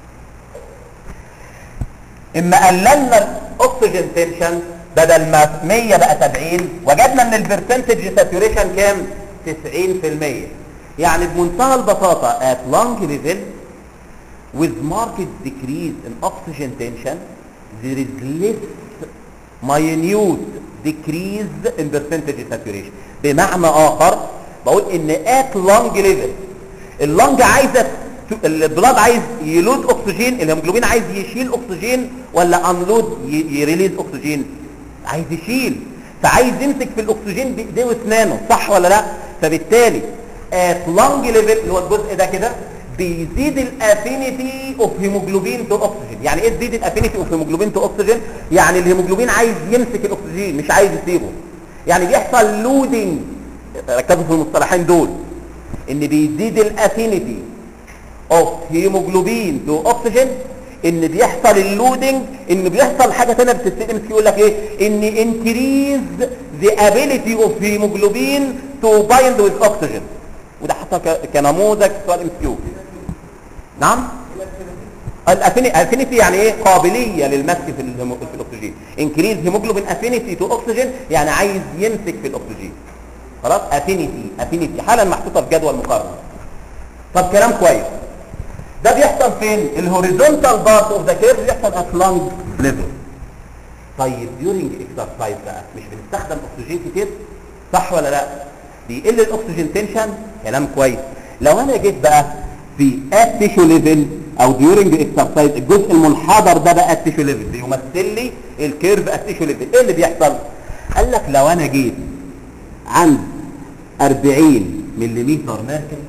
97% اما قللنا الاكسجين تنشن بدل ما 100 بقى 70 وجدنا ان البرسنتج ساتوريشن كام 90% يعني بمنتهى البساطه at long level with marked decrease in oxygen tension there is less minute decrease in percentage saturation بمعنى اخر بقول ان at long level اللنج عايزه البلاد عايز يلود اكسجين الهيموجلوبين عايز يشيل اكسجين ولا انلود يريليز اكسجين عايز يشيل فعايز يمسك في الاكسجين بايديه واسنانه صح ولا لا فبالتالي at lung level اللي هو الجزء ده كده بيزيد الافينيتي اوف هيموجلوبين تو اكسجين يعني ايه تزيد الافينيتي اوف هيموجلوبين تو اكسجين يعني الهيموجلوبين عايز يمسك الاكسجين مش عايز يسيبه يعني بيحصل لودنج ركزوا في المصطلحين دول ان بيزيد الافينيتي اوف هيموجلوبين تو اكسجين ان بيحصل اللودنج ان بيحصل حاجه ثانيه بتستخدم يقول لك ايه ان انكريز ذا ابيليتي اوف هيموجلوبين تو بايند وذ اوكسجين وده حتى كنموذج سؤال ام كيو نعم الافينيتي يعني ايه قابليه للمسك في, في الاكسجين انكريز هيموجلوبين افينيتي تو اوكسجين يعني عايز يمسك في الاكسجين خلاص افينيتي افينيتي حالا محطوطه في جدول مقارنه طب كلام كويس ده بيحصل فين الهوريزونتال بارت اوف ذا كيرف بيحصل ات لونج ليفل طيب ديورنج اكسرسايز بقى مش بنستخدم اكسجين كتير صح ولا لا بيقل الاكسجين تنشن كلام كويس لو انا جيت بقى في ات تيشو ليفل او ديورنج اكسرسايز الجزء المنحدر ده بقى ات تيشو ليفل بيمثل لي الكيرف ات تيشو ليفل ايه اللي بيحصل قال لك لو انا جيت عند 40 ملم ميركوري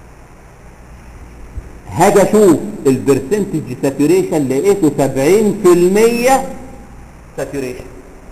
هاجي اشوف البرسنتج ساتوريشن لقيته 70% ساتوريشن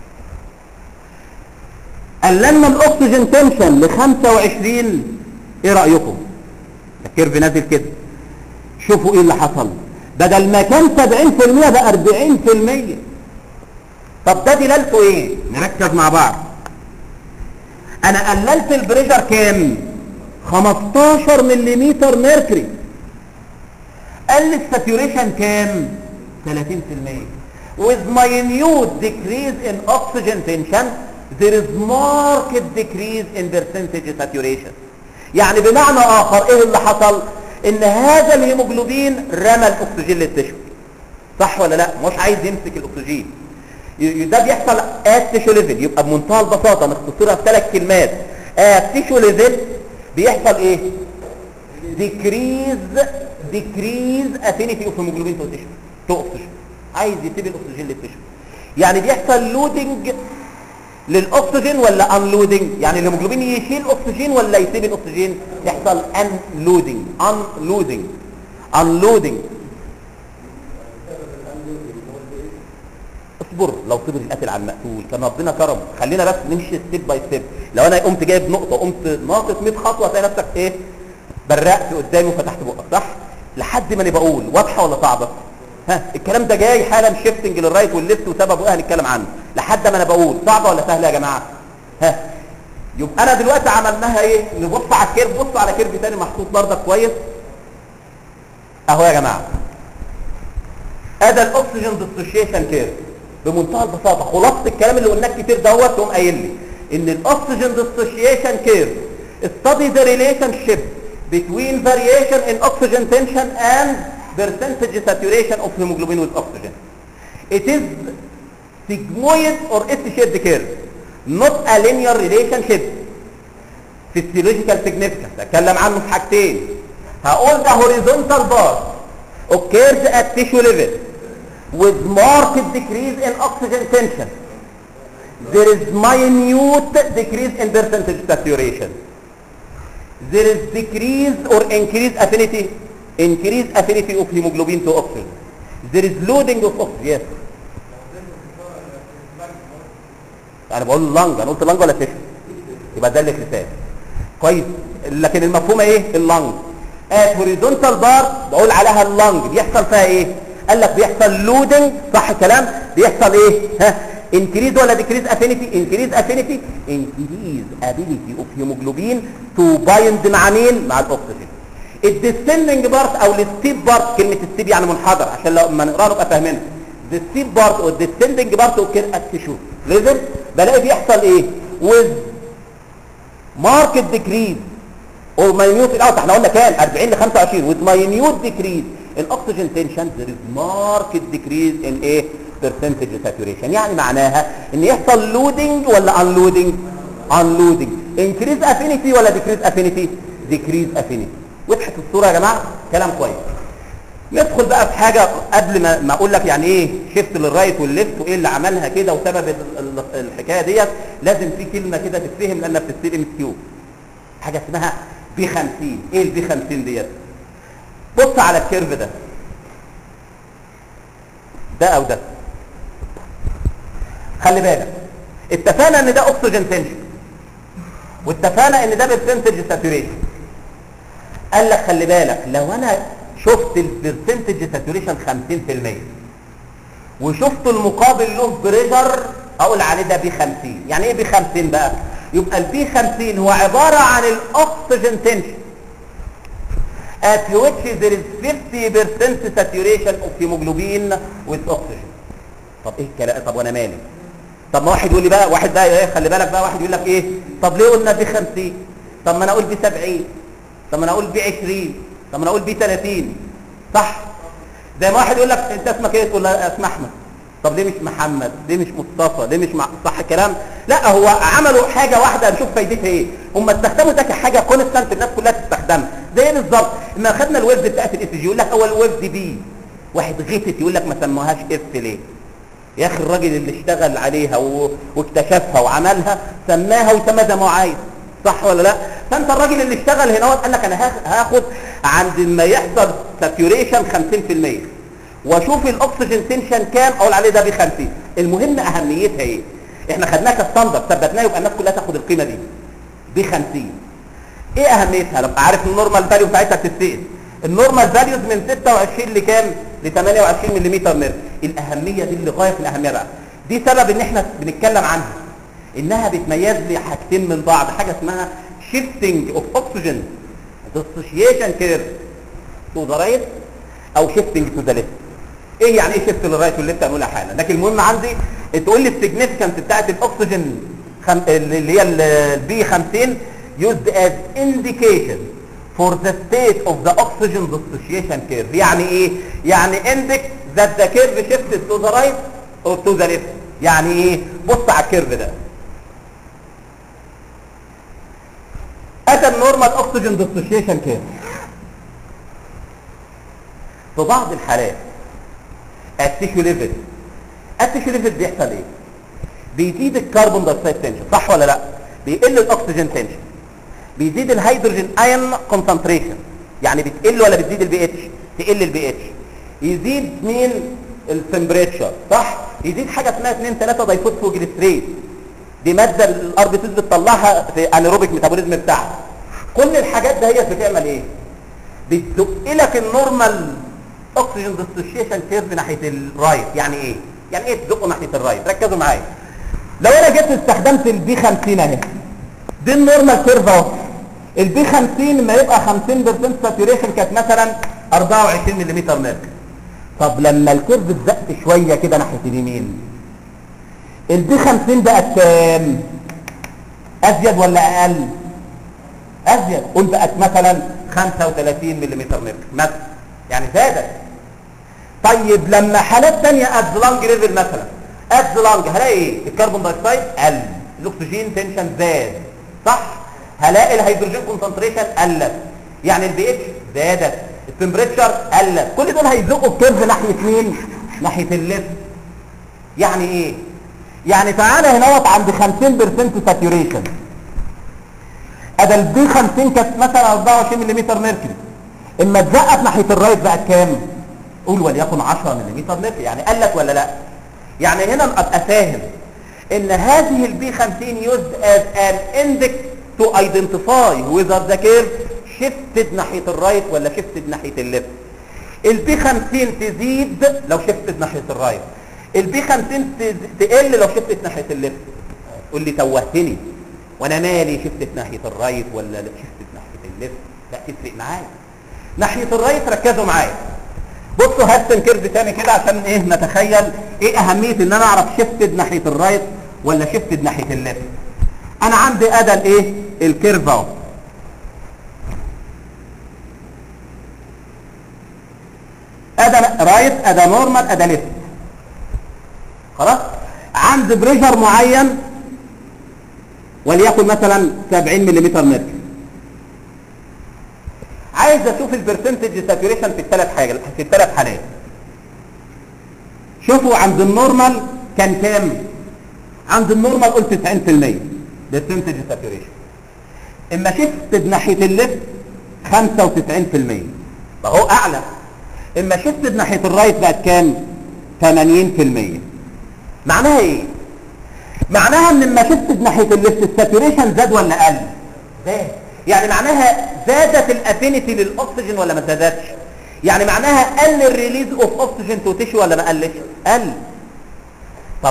قللنا الاكسجين تنشن ل 25 ايه رايكم الكيرف نازل كده شوفوا ايه اللي حصل بدل ما كان 70% بقى 40% طب ده دلالته ايه نركز مع بعض انا قللت البريشر كام 15 ملم ميركوري قل الساتوريشن كام 30% with minute decrease in oxygen tension there is marked decrease in percentage saturation يعني بمعنى اخر ايه اللي حصل ان هذا الهيموجلوبين رمى الاكسجين للتشو صح ولا لا مش عايز يمسك الاكسجين ده بيحصل ات تيشو ليفل يبقى بمنتهى البساطه نختصرها في ثلاث كلمات ات تيشو ليفل بيحصل ايه ديكريز ديكريز افينيتي اوف هيموجلوبين تو تيشو تو اوكسجين عايز يسيب الاكسجين للتيشو يعني بيحصل لودنج للاكسجين ولا ان لودنج يعني الهيموجلوبين يشيل اكسجين ولا يسيب الاكسجين يحصل ان لودنج ان لودنج ان لودنج اصبر لو صبر القاتل على المقتول كان ربنا كرم خلينا بس نمشي ستيب باي ستيب لو انا قمت جايب نقطه قمت ناقص 100 خطوه تلاقي نفسك ايه برقت قدامي وفتحت بقك صح لحد ما انا بقول واضحه ولا صعبه ها الكلام ده جاي حالا شيفتنج للرايت والليفت وسببه ايه هنتكلم عنه لحد ما انا بقول صعبه ولا سهله يا جماعه ها يبقى انا دلوقتي عملناها ايه نبص على الكيرف بص على كيرف تاني محطوط برضك كويس اهو يا جماعه ادي الاكسجين ديسوشيشن كيرف بمنتهى البساطه خلاصه الكلام اللي قلناه كتير دوت تقوم قايل لي ان الاكسجين ديسوشيشن كيرف study the relationship between variation in oxygen tension and percentage saturation of hemoglobin with oxygen. It is sigmoid or S-shaped curve not a linear relationship physiological significance اتكلم عنه في حاجتين هقول ده horizontal bar occurs at tissue level with marked decrease in oxygen tension there is minute decrease in percentage saturation there is decrease or increase affinity increase affinity of hemoglobin to oxygen there is loading of oxygen yes انا بقول لانج انا قلت لانج ولا تيشو يبقى ده الاكتساب كويس لكن المفهومه ايه اللانج ات هوريزونتال بار بقول عليها اللانج بيحصل فيها ايه قال لك بيحصل لودنج صح الكلام بيحصل ايه ها انكريز ولا ديكريز افينيتي انكريز افينيتي انكريز ابيليتي اوف هيموجلوبين تو بايند مع مين مع الاكسجين الديسندنج بارت او الستيب بارت كلمه ستيب يعني منحدر عشان لما نقراها نبقى فاهمينها الستيب بارت او الديسندنج بارت اوكر التشو لازم بلاقي بيحصل ايه with market decrease or minute الاول احنا قلنا كام 40 ل 25 with minute decrease in oxygen tension there is market decrease in ايه percentage saturation يعني معناها ان يحصل loading ولا unloading unloading increase affinity ولا decrease affinity decrease affinity وضحت الصوره يا جماعه كلام كويس ندخل بقى في حاجة قبل ما ما اقول لك يعني ايه شفت للرايت والليفت وايه اللي عملها كده وسبب ال- ال- الحكايه ديت لازم في كلمه كده تتفهم لانها بتستلم ام كيو حاجه اسمها بي 50 ايه البي 50 ديت بص على الكيرف ده ده او ده خلي بالك اتفقنا ان ده اكسجين تنشن واتفقنا ان ده برسنتج ساتوريشن قال لك خلي بالك لو انا شفت البرسنتج ساتوريشن 50% وشفت المقابل له بريشر اقول عليه ده بي 50 يعني ايه بي 50 بقى يبقى البي 50 هو عباره عن الاكسجين تنشن at which there is 50% saturation of hemoglobin with oxygen طب ايه الكلام طب وانا مالي طب ما واحد يقول لي بقى واحد بقى ايه خلي بالك بقى واحد يقول لك ايه طب ليه قلنا بي 50 طب ما انا اقول بي 70 طب ما انا اقول بي 20 طب ما انا اقول بي 30 صح زي ما واحد يقول لك انت اسمك ايه تقول له اسم احمد طب ليه مش محمد ليه مش مصطفى ليه مش مع... صح الكلام لا هو عملوا حاجه واحده نشوف فايدتها ايه هم استخدموا ده كحاجه كونستانت الناس كلها تستخدمها زي ايه بالظبط لما خدنا الويفز بتاعت الاس جي يقول لك هو الويفز بي واحد غتت يقول لك ما سموهاش اف ليه يا اخي الراجل اللي اشتغل عليها و... واكتشفها وعملها سماها وسمى زي ما هو عايز صح ولا لا فانت الراجل اللي اشتغل هنا قال لك انا هاخ- هاخد عند ما يحصل ساتوريشن 50% واشوف الاكسجين تنشن كام اقول عليه ده ب 50 المهم اهميتها ايه احنا خدناها كستاندرد ثبتناه يبقى الناس كلها تاخد القيمه دي ب 50 ايه اهميتها لو عارف النورمال فاليو بتاعتها بتتسال النورمال فاليوز من 26 لكام ل 28 ملم ميركوري الاهميه دي اللي غايه في الاهميه بقى دي سبب ان احنا بنتكلم عنها انها بتميز لي حاجتين من بعض حاجه اسمها shifting of oxygen dissociation curve to the right او shifting to the left ايه يعني ايه شيفت للرايت والليفت هنقولها حالا لكن المهم عندي تقول لي السيجنيفيكانس بتاعت الاكسجين خم... اللي هي البي 50 used as indication for the state of the oxygen dissociation curve يعني ايه يعني index that the curve shifted to the right or to the left يعني ايه بص على الكيرف ده اتى النورمال اوكسجين ديسوشيشن كيرف في بعض الحالات التيشو ليفل التيشو ليفل بيحصل ايه بيزيد الكربون دايوكسيد تنشن صح ولا لا بيقل الاكسجين تنشن بيزيد الهيدروجين ايون كونسنتريشن يعني بتقل ولا بتزيد البي اتش تقل البي اتش يزيد مين التمبريتشر صح يزيد حاجه اسمها 2 3 دايفوسفوجليسريت دي ماده الار بي بتطلعها في انيروبيك ميتابوليزم بتاعها كل الحاجات ده هي بتعمل ايه بتزق لك النورمال اوكسجين ديسوشيشن كيرف ناحيه الرايت يعني ايه يعني ايه تزقه ناحيه الرايت ركزوا معايا لو انا جيت استخدمت البي 50 اهي دي النورمال كيرف اهو البي 50 لما يبقى 50% ساتوريشن كانت مثلا 24 ملم ميركوري طب لما الكيرف اتزق شويه كده ناحيه اليمين البي 50 بقت كام ازيد ولا اقل ازيد قول بقت مثلا 35 ملم ميركوري مثلا يعني زادت طيب لما حالات تانية ات لانج ليفل مثلا ات ذا لانج هلاقي ايه الكربون دايوكسيد قل الاكسجين تنشن زاد صح هلاقي الهيدروجين كونسنتريشن قلت يعني البي اتش زادت التمبريتشر قلت كل دول هيزقوا الكيرف ناحيه مين ناحيه الليفت يعني ايه يعني تعالى هنا عند 50% ساتوريشن ادى البي 50 كانت مثلا 24 ملم ميركوري اما اتزقت ناحيه الرايت بقت كام قول وليكن 10 ملم ميركوري يعني قلت ولا لا يعني هنا ابقى فاهم ان هذه البي 50 used as an index to identify whether the curve shifted ناحيه الرايت ولا shifted ناحيه الليفت البي 50 تزيد لو شفتت ناحيه الرايت البي 50 تز- تقل لو شفتت ناحيه الليفت قول لي توهتني وانا مالي شفتت ناحيه الرايت ولا لا شفتت ناحيه الليفت لا تفرق معايا ناحيه الرايت ركزوا معايا بصوا هرسم كيرف تاني كده عشان ايه نتخيل ايه اهميه ان انا اعرف شفتد ناحيه الرايت ولا شفتد ناحيه الليفت انا عندي ادى الايه الكيرف اهو ادى رايت ادى نورمال ادى ليفت خلاص عند بريشر معين وليكن مثلا 70 ملم ميركوري عايز اشوف البرسنتج ساتوريشن في الثلاث حاجات في الثلاث حالات شوفوا عند النورمال كان كام عند النورمال قلت 90% برسنتج ساتوريشن اما شفت ناحيه الليفت 95% فهو اعلى اما شفت ناحيه الرايت بقت كام 80% معناها ايه معناها ان لما شفت ناحيه الليفت الساتوريشن زاد ولا قل زاد يعني معناها زادت الافينيتي للاكسجين ولا ما زادتش يعني معناها قل الريليز اوف اوكسجين تو تيشو ولا ما قلش قل طب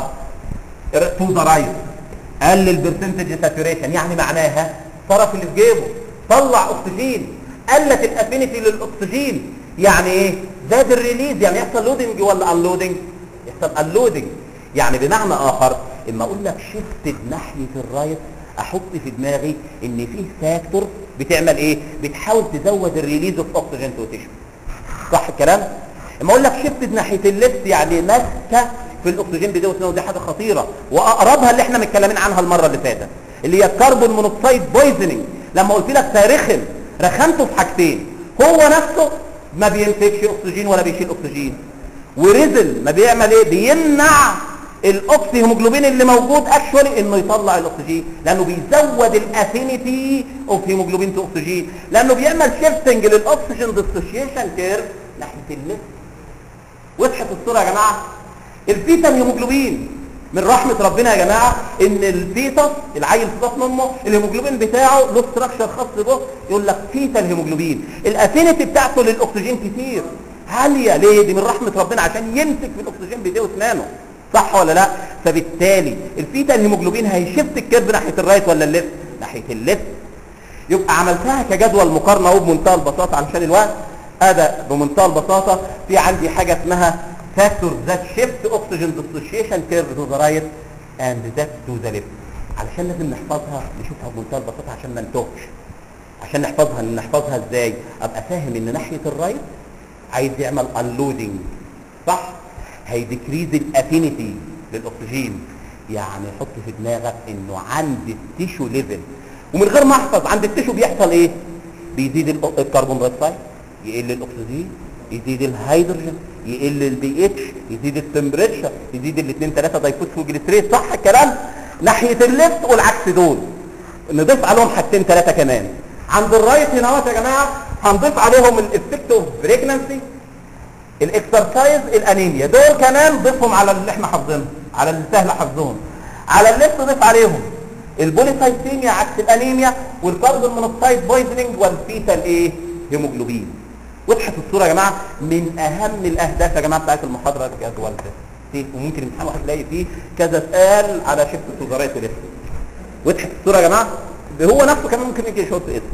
تو ذا رايت قل البرسنتج ساتوريشن يعني معناها صرف اللي في جيبه طلع اكسجين قلت الافينيتي للاكسجين يعني ايه زاد الريليز يعني يحصل لودنج ولا انلودنج يحصل انلودنج يعني بمعنى اخر اما اقول لك شفت ناحيه الرايت احط في دماغي ان فيه فاكتور بتعمل ايه بتحاول تزود الريليز اوف اوكسجين تو تيشو صح الكلام اما اقول لك شفت ناحيه الليفت يعني ماسكه في الاكسجين بدوت ودي حاجه خطيره واقربها اللي احنا متكلمين عنها المره اللي فاتت اللي هي الكربون مونوكسيد بويزنينج لما قلت لك تارخم رخمته في حاجتين هو نفسه ما بيمسكش اكسجين ولا بيشيل اكسجين وريزل ما بيعمل ايه بيمنع الاكسي هيموجلوبين اللي موجود اكشولي انه يطلع الاكسجين لانه بيزود الافينيتي اوف هيموجلوبين تو اكسجين لانه بيعمل شيفتنج للاكسجين ديسوشيشن كيرف ناحيه الليفت وضحت الصوره يا جماعه الفيتا الهيموجلوبين من رحمة ربنا يا جماعة ان الفيتس العيل في بطن امه الهيموجلوبين بتاعه له ستراكشر خاص به يقول لك فيتا الهيموجلوبين الافينيتي بتاعته للاكسجين كتير عالية ليه دي من رحمة ربنا عشان يمسك في الاكسجين بايديه واسنانه صح ولا لا فبالتالي الفيتا الهيموجلوبين هيشفت الكيرف ناحية الرايت ولا الليفت ناحية الليفت يبقى عملتها كجدول مقارنة اهو بمنتهى البساطة علشان الوقت ادى بمنتهى البساطة في عندي حاجة اسمها factors that shift oxygen dissociation curve to the right and that to the left علشان لازم نحفظها نشوفها بمنتهى البساطة عشان ما نتوهش عشان نحفظها نحفظها ازاي ابقى فاهم ان ناحية الرايت عايز يعمل unloading صح هيديكريز الافينيتي للاكسجين يعني حط في دماغك انه عند التيشو ليفل ومن غير ما احفظ عند التيشو بيحصل ايه بيزيد الأ- الكربون دايوكسيد يقل الاكسجين يزيد الهيدروجين يقل البي اتش يزيد التمبريتشر يزيد الاثنين ثلاثه دايفوسفوجليسريت صح الكلام ناحيه الليفت والعكس دول نضيف عليهم حاجتين ثلاثه كمان عند الرايت هنا اهوت يا جماعه هنضيف عليهم الافكت اوف بريجنانسي الاكسرسايز الانيميا دول كمان ضيفهم على اللي احنا حافظينهم على اللي سهل حفظهم على الليفت ضيف عليهم البوليسايثيميا عكس الانيميا والكربون مونوكسيد بويزنينج والفيتال ايه هيموجلوبين وضحت الصوره يا جماعه من اهم الاهداف يا جماعه بتاعت المحاضره الجدول ده فيه وممكن امتحان واحد تلاقي فيه كذا سؤال على شفت السوزرات ولسه وضحت الصوره يا جماعه هو نفسه كمان ممكن يجي يشوط اسم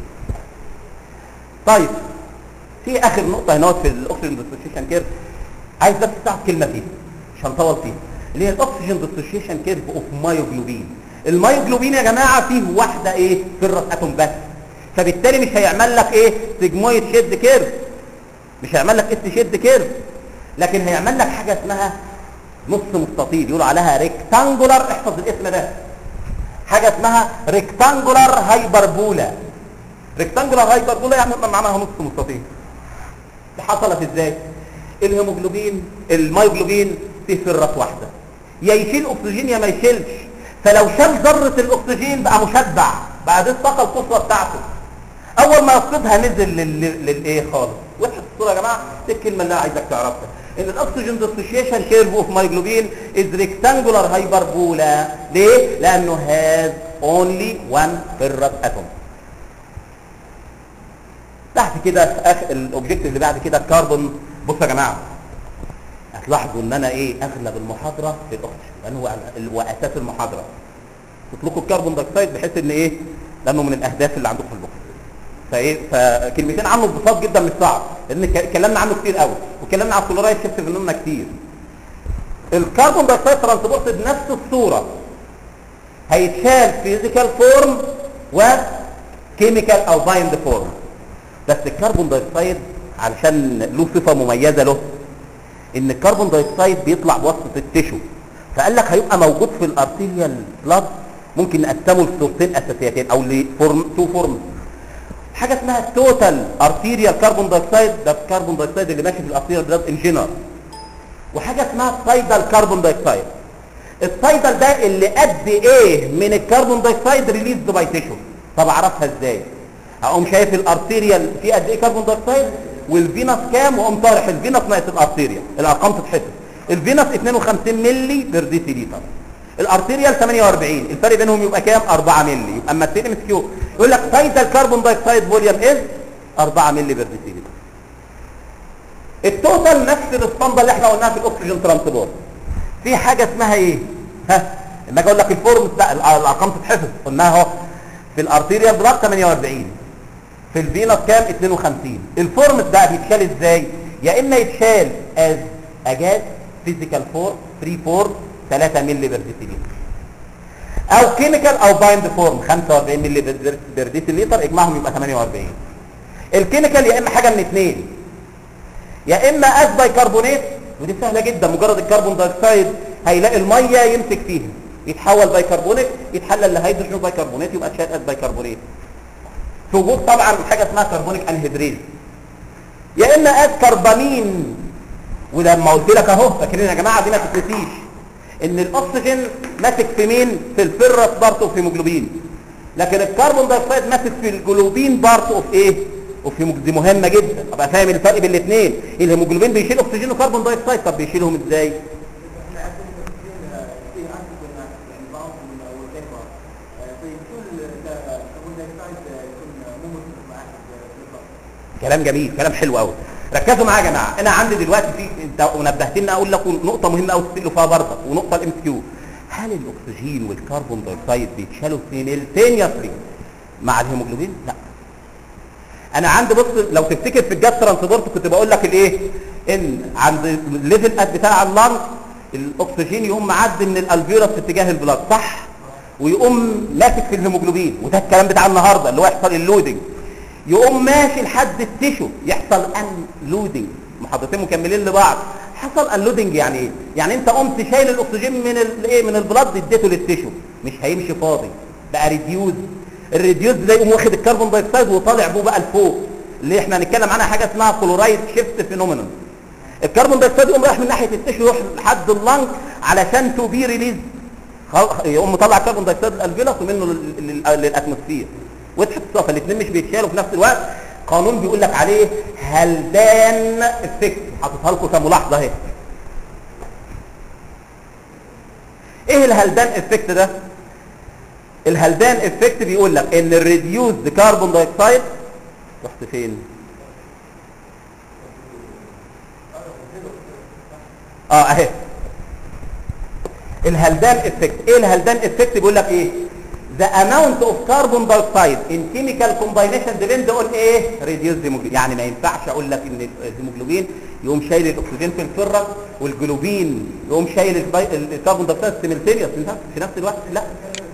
طيب في اخر نقطه هنا في الاكسجين ديسوشيشن كيرف عايز بس تعرف كلمه فيها مش هنطول فيها اللي هي الاكسجين ديسوشيشن كيرف اوف مايوجلوبين المايوجلوبين يا جماعه فيه واحده ايه فيرس اتوم بس فبالتالي مش هيعمل لك ايه سيجمويد شيد كيرف مش هيعمل لك اس شيد كيرف لكن هيعمل لك حاجه اسمها نص مستطيل يقولوا عليها ريكتانجولار احفظ الاسم ده حاجه اسمها ريكتانجولار هايبربولا ريكتانجولار هايبربولا يعني معناها نص مستطيل دي حصلت ازاي الهيموجلوبين المايوجلوبين في فرة واحدة يا يشيل اكسجين يا ما يشيلش فلو شال ذرة الاكسجين بقى مشبع بقى دي الطاقة القصوى بتاعته اول ما يفقدها نزل لل- للايه خالص وضحت الصورة يا جماعة دي الكلمة اللي انا عايزك تعرفها ان الاكسجين ديسوشيشن كيرف اوف مايوجلوبين از ريكتانجولار هايبربولا ليه لانه هاز اونلي وان فيرس اتوم تحت كده في اخر الاوبجكت اللي بعد كده الكربون بصوا يا جماعه هتلاحظوا ان انا ايه اغلب المحاضره في الاكسجين لان هو ال- هو اساس المحاضره تطلقوا الكربون دايوكسيد بحيث ان ايه لانه من الاهداف اللي عندكم في البكره فايه فكلمتين عنه ببساطه جدا مش صعب لان ك- اتكلمنا عنه كتير قوي واتكلمنا على الكلورايد شيفت فينومنا كتير الكربون دايوكسيد ترانسبورت بنفس الصوره هيتشال فيزيكال فورم وكيميكال او بايند فورم بس الكربون دايوكسيد علشان له صفه مميزه له ان الكربون دايوكسيد بيطلع بواسطه التشو فقال لك هيبقى موجود في الارتيريال بلاد ممكن نقسمه لصورتين اساسيتين او لفورم تو فورم حاجه اسمها التوتال ارتيريال كربون دايوكسيد ده الكربون دايوكسيد اللي ماشي في الارتيريال بلاد ان جنرال وحاجه اسمها السايدال كربون دايوكسيد السايدال ده اللي قد ايه من الكربون دايوكسيد ريليزد باي تيشو طب اعرفها ازاي اقوم شايف الارتيريال في قد ايه كربون دايوكسيد والفينس كام واقوم طارح الفينس ناقص الارتيريال الارقام تتحسب الفينس 52 مللي بير ديسيليتر الارتيريال 48 الفرق بينهم يبقى كام 4 مللي يبقى اما تسال ام كيو يقول لك سايدال كربون دايوكسيد فوليوم از 4 مللي بير ديسيليتر التوتال نفس الاسطمبه اللي احنا قلناها في الاكسجين ترانسبورت في حاجه اسمها ايه ها لما اجي اقول لك الفورم بتاع الارقام تتحفظ قلناها اهو في الارتيريال بلاد 48 في الفينس كام 52 الفورم ده بيتشال ازاي يا اما يتشال از اجاز فيزيكال فورم فري فورم 3 مللي بير ديسيليتر او كيميكال او بايند فورم 45 مللي بير- بير ديسيليتر اجمعهم يبقى 48 الكيميكال يا اما حاجه من اثنين يا اما از بايكربونات ودي سهله جدا مجرد الكربون دايوكسيد هيلاقي الميه يمسك فيها يتحول بايكربونات يتحلل لهيدروجين بايكربونات يبقى اتشال از بايكربونات في وجود طبعا حاجه اسمها كربونيك انهيدريز يا اما از كربامين ولما قلت لك اهو فاكرين يا جماعه دي ما تتنسيش ان الاكسجين ماسك في مين في الفيرس بارت اوف هيموجلوبين لكن الكربون دايوكسيد ماسك في الجلوبين بارت اوف ايه اوف هيموج- دي مهمه جدا ابقى فاهم الفرق بين الاثنين الهيموجلوبين بيشيل اكسجين وكربون دايوكسيد طب بيشيلهم ازاي احنا عندنا تسجيل في عندك كنا يعني بعض من والكيفر طيب كل كربون دايوكسيد يكون مو متفق مع احد بالضبط كلام جميل كلام حلو قوي ركزوا معايا يا جماعه انا عندي دلوقتي في انت ونبهتني اقول لكم نقطه مهمه قوي تسالوا فيها برضه ونقطه الام كيو هل الاكسجين والكربون دايوكسيد بيتشالوا سيملتينيوسلي مع الهيموجلوبين لا انا عندي بص لو تفتكر في الجاز ترانسبورت كنت بقول لك الايه ان عند الليفل ات بتاع اللنج الاكسجين يقوم معدي من الالفيولس في اتجاه البلاد صح ويقوم ماسك في الهيموجلوبين وده الكلام بتاع النهارده اللي هو يحصل اللودنج يقوم ماشي لحد التيشو يحصل ان لودنج محاضرتين مكملين لبعض حصل ان لودنج يعني ايه يعني انت قمت شايل الاكسجين من الايه من البلاد اديته للتيشو مش هيمشي فاضي بقى ريديوز الريديوز ده يقوم واخد الكربون دايوكسيد وطالع بيه بقى لفوق اللي احنا هنتكلم عنها حاجه اسمها كلورايد شيفت فينومينون الكربون دايوكسيد يقوم رايح من ناحيه التيشو يروح لحد اللنج علشان تو بي ريليز يقوم مطلع الكربون دايوكسيد الالفيولس ومنه لل- لل- للاتموسفير وتحط صفه الاثنين مش بيتشالوا في نفس الوقت قانون بيقول لك عليه هلدان افكت حاططها لكم كملاحظه اهي ايه الهلدان افكت ده الهلدان افكت بيقول لك ان الريديوز كربون دايوكسيد رحت فين اه اهي الهلدان افكت ايه الهلدان افكت بيقول لك ايه the amount of carbon dioxide in chemical combination depend on ايه reduced hemoglobin يعني ما ينفعش اقول لك ان الهيموجلوبين يقوم شايل الاكسجين في الفره والجلوبين يقوم شايل البي- الكربون دايوكسيد سيملتينيوس في نفس الوقت لا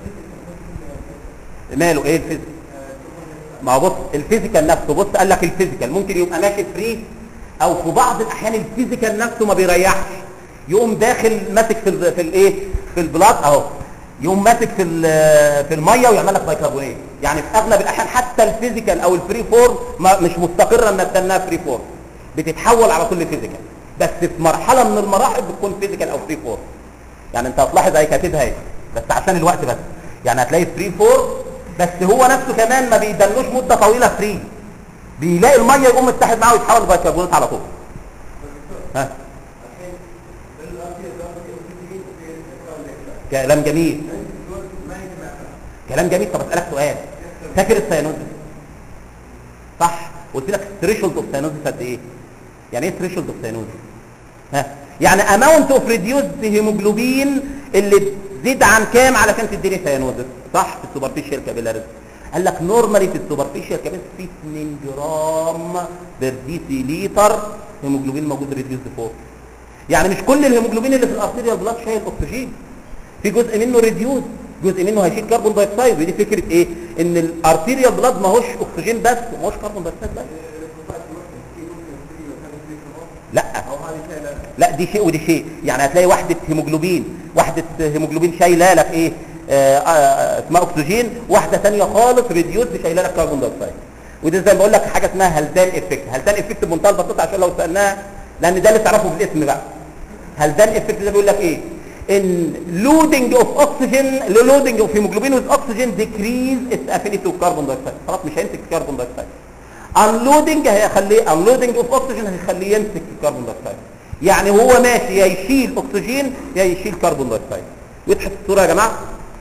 ماله ايه الفيزيك ما هو بص الفيزيكال نفسه بص قال لك الفيزيكال ممكن يبقى ماشي فري او في بعض الاحيان الفيزيكال نفسه ما بيريحش يقوم داخل ماسك في ال في الايه في البلاط اهو يقوم ماسك في ال- في الميه ويعمل لك بايكربونات يعني في اغلب الاحيان حتى الفيزيكال او الفري فورم ما مش مستقره انها تدنها فري فورم بتتحول على طول فيزيكال بس في مرحله من المراحل بتكون فيزيكال او فري فورم يعني انت هتلاحظ اهي كاتبها اهي بس عشان الوقت بس يعني هتلاقي فري فورم بس هو نفسه كمان ما بيدنوش مده طويله فري بيلاقي الميه يقوم متحد معاه ويتحول لبيكربونات على طول ها الحين الأرضية الأرضية والفيزيكية في الكون الإكسار. كلام جميل الدول ما يجمع كلام جميل طب اسالك سؤال فاكر السيانوزس صح قلت لك ثريشولد اوف سيانوزس قد ايه يعني ايه ثريشولد اوف سيانوزس ها يعني اماونت اوف ريديوسد هيموجلوبين اللي تزيد عن كام علشان تديني سيانوزس صح في السوبرفيشال كابيلاريز قال لك نورمالي في السوبرفيشال كابيلاريز في 2 جرام بير ديسي لتر هيموجلوبين موجود ريديوسد فوق يعني مش كل الهيموجلوبين اللي في الارتيريال بلاد شايل اكسجين في جزء منه ريديوز جزء منه هيشيل كربون دايوكسيد ودي فكره ايه ان الارتيريال بلاد ماهوش اكسجين بس ماهوش كربون دايوكسيد بس الرسومات الوحدة في ممكن في وكان في كمان لا أو هذه شيء لا لا دي شيء ودي شيء يعني هتلاقي وحده هيموجلوبين وحده هيموجلوبين شايله لك ايه آه، آه، اسمها اكسجين واحده ثانيه خالص ريديوز شايله لك كربون دايوكسيد ودي زي ما بقول لك حاجه اسمها هلدان افكت هلدان افكت بمنتهى البساطه عشان لو سالناها لان ده اللي تعرفه بالاسم بقى هلدان افكت ده بيقول لك ايه ان لودنج اوف اوكسجين لودنج اوف هيموجلوبين وذ اوكسجين ديكريز اتس افينيتي اوف كربون دايوكسيد خلاص مش هيمسك كربون دايوكسيد انلودنج هيخليه انلودنج اوف اوكسجين هيخليه يمسك الكربون دايوكسيد يعني هو ماشي يا يشيل اكسجين يا يشيل كربون دايوكسيد وضحت الصوره يا جماعه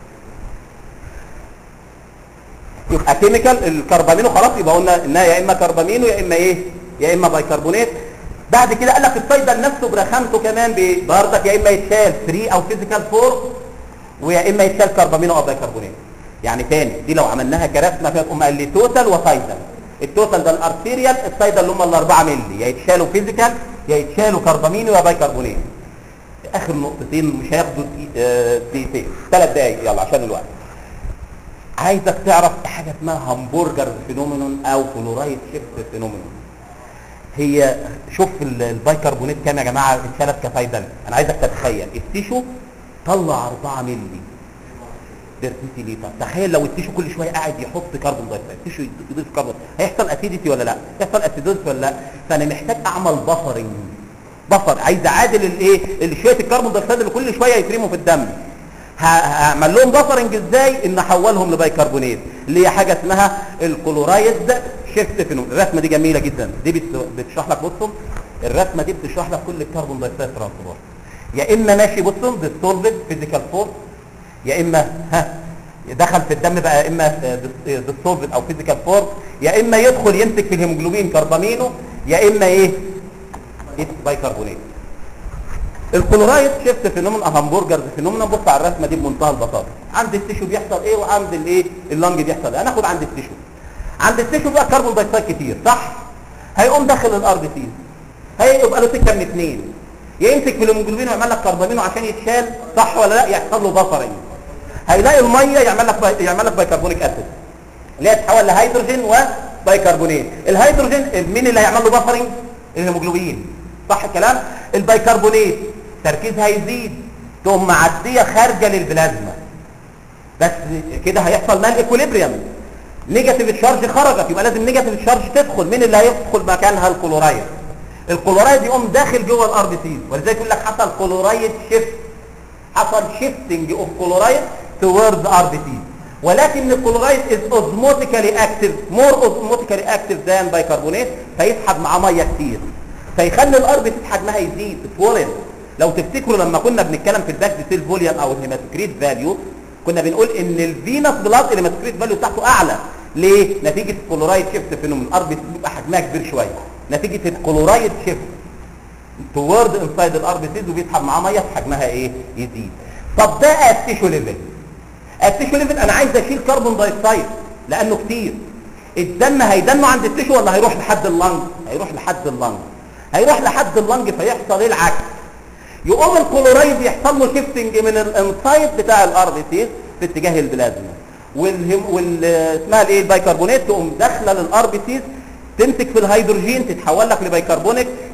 يبقى كيميكال الكربامينو خلاص يبقى قلنا انها يا اما كربامينو يا اما ايه يا اما بايكربونات بعد كده قال لك الصيدل نفسه برخامته كمان ب- برضك يا اما يتشال 3 او فيزيكال 4 ويا اما يتشال كربامينو او بايكربونات يعني تاني دي لو عملناها كرسمه كده تقوم قال لي توتال وصيدل التوتال ده الارتيريال الصيدل اللي هم ال 4 مللي يا يتشالوا فيزيكال يا يتشالوا كربامينو يا بايكربونات اخر نقطتين مش هياخدوا دقي- آه، دقيقتين ثلاث دقايق يلا عشان الوقت عايزك تعرف حاجه اسمها همبرجر فينومينون او فلورايد شيفت فينومينون هي شوف ال- البايكربونات كام يا جماعه اتشالت كفايدل انا عايزك تتخيل التيشو طلع 4 مللي ديرتيتي ليتر تخيل لو التيشو كل شويه قاعد يحط كربون دايوكسيد التيشو يضيف كربون هيحصل اسيديتي ولا لا يحصل اسيدوز ولا لا فانا محتاج اعمل بفرنج بفر عايز اعادل الايه اللي شويه الكربون دايوكسيد اللي كل شويه يترموا في الدم ه- هعمل لهم بفرنج ازاي ان احولهم لبيكربونات اللي هي حاجه اسمها الكلورايد شيفت فينول الرسمه دي جميله جدا دي بت- بتشرح لك بصوا الرسمه دي بتشرح لك كل الكربون دايوكسيد ترانسبورت يا اما ماشي بصوا ديستولفد فيزيكال فورس يا اما ها دخل في الدم بقى يا اما ديستولفد او فيزيكال فورس يا اما يدخل يمسك في الهيموجلوبين كربامينو يا اما ايه بايكربونات الكلورايد شيفت فينومين همبرجرز فينومين بص على الرسمه دي بمنتهى البساطه عند التيشو بيحصل ايه وعند الايه اللنج بيحصل ايه هناخد عند التيشو عند التيشو بقى كربون دايوكسيد كتير صح هيقوم داخل الار بي سي هيبقى له سكه من اثنين يا يمسك في الهيموجلوبين ويعمل لك كربامينو عشان يتشال صح ولا لا يحصل له بفرنج هيلاقي الميه يعمل لك باي... يعمل لك بايكربونيك اسيد اللي هي تتحول لهيدروجين وبايكربونات الهيدروجين مين اللي هيعمل له بفرنج الهيموجلوبين صح الكلام البايكربونات تركيزها يزيد تقوم معديه خارجه للبلازما بس كده هيحصل مال ايكوليبريم نيجاتيف تشارج خرجت يبقى لازم نيجاتيف تشارج تدخل مين اللي هيدخل مكانها الكلورايد الكلورايد يقوم داخل جوه الار بي سي ولذلك يقول لك حصل كلورايد شيفت حصل شيفتنج اوف كلورايد توورد ار بي سي ولكن الكلورايد از اوزموتيكالي اكتيف مور اوزموتيكالي اكتيف ذان بايكربونات فيسحب معاه ميه كتير فيخلي الار بي سي حجمها يزيد تتورم لو تفتكروا لما كنا بنتكلم في الباك سيل فوليوم او الهيماتوكريت فاليو كنا بنقول ان الفينس بلاد الهيماتوكريت فاليو بتاعته اعلى ليه نتيجه الكلورايد شيفت فينومين الار بي سي بيبقى حجمها كبير شويه نتيجه الكلورايد شيفت توورد انسايد الار بي سيز وبيسحب معاه ميه حجمها ايه يزيد طب ده التيشو ليفل التيشو ليفل انا عايز اشيل كربون دايوكسيد لانه كتير الدم هيدنه عند التيشو ولا هيروح لحد اللنج هيروح لحد اللنج هيروح لحد اللنج فيحصل ايه العكس يقوم الكلورايد يحصل له شيفتنج من الانسايد بتاع الار بي سيز في اتجاه البلازما والهم وال اسمها الايه البيكربونات تقوم داخله للار بي سيز تمسك في الهيدروجين تتحول لك لبيكربونيك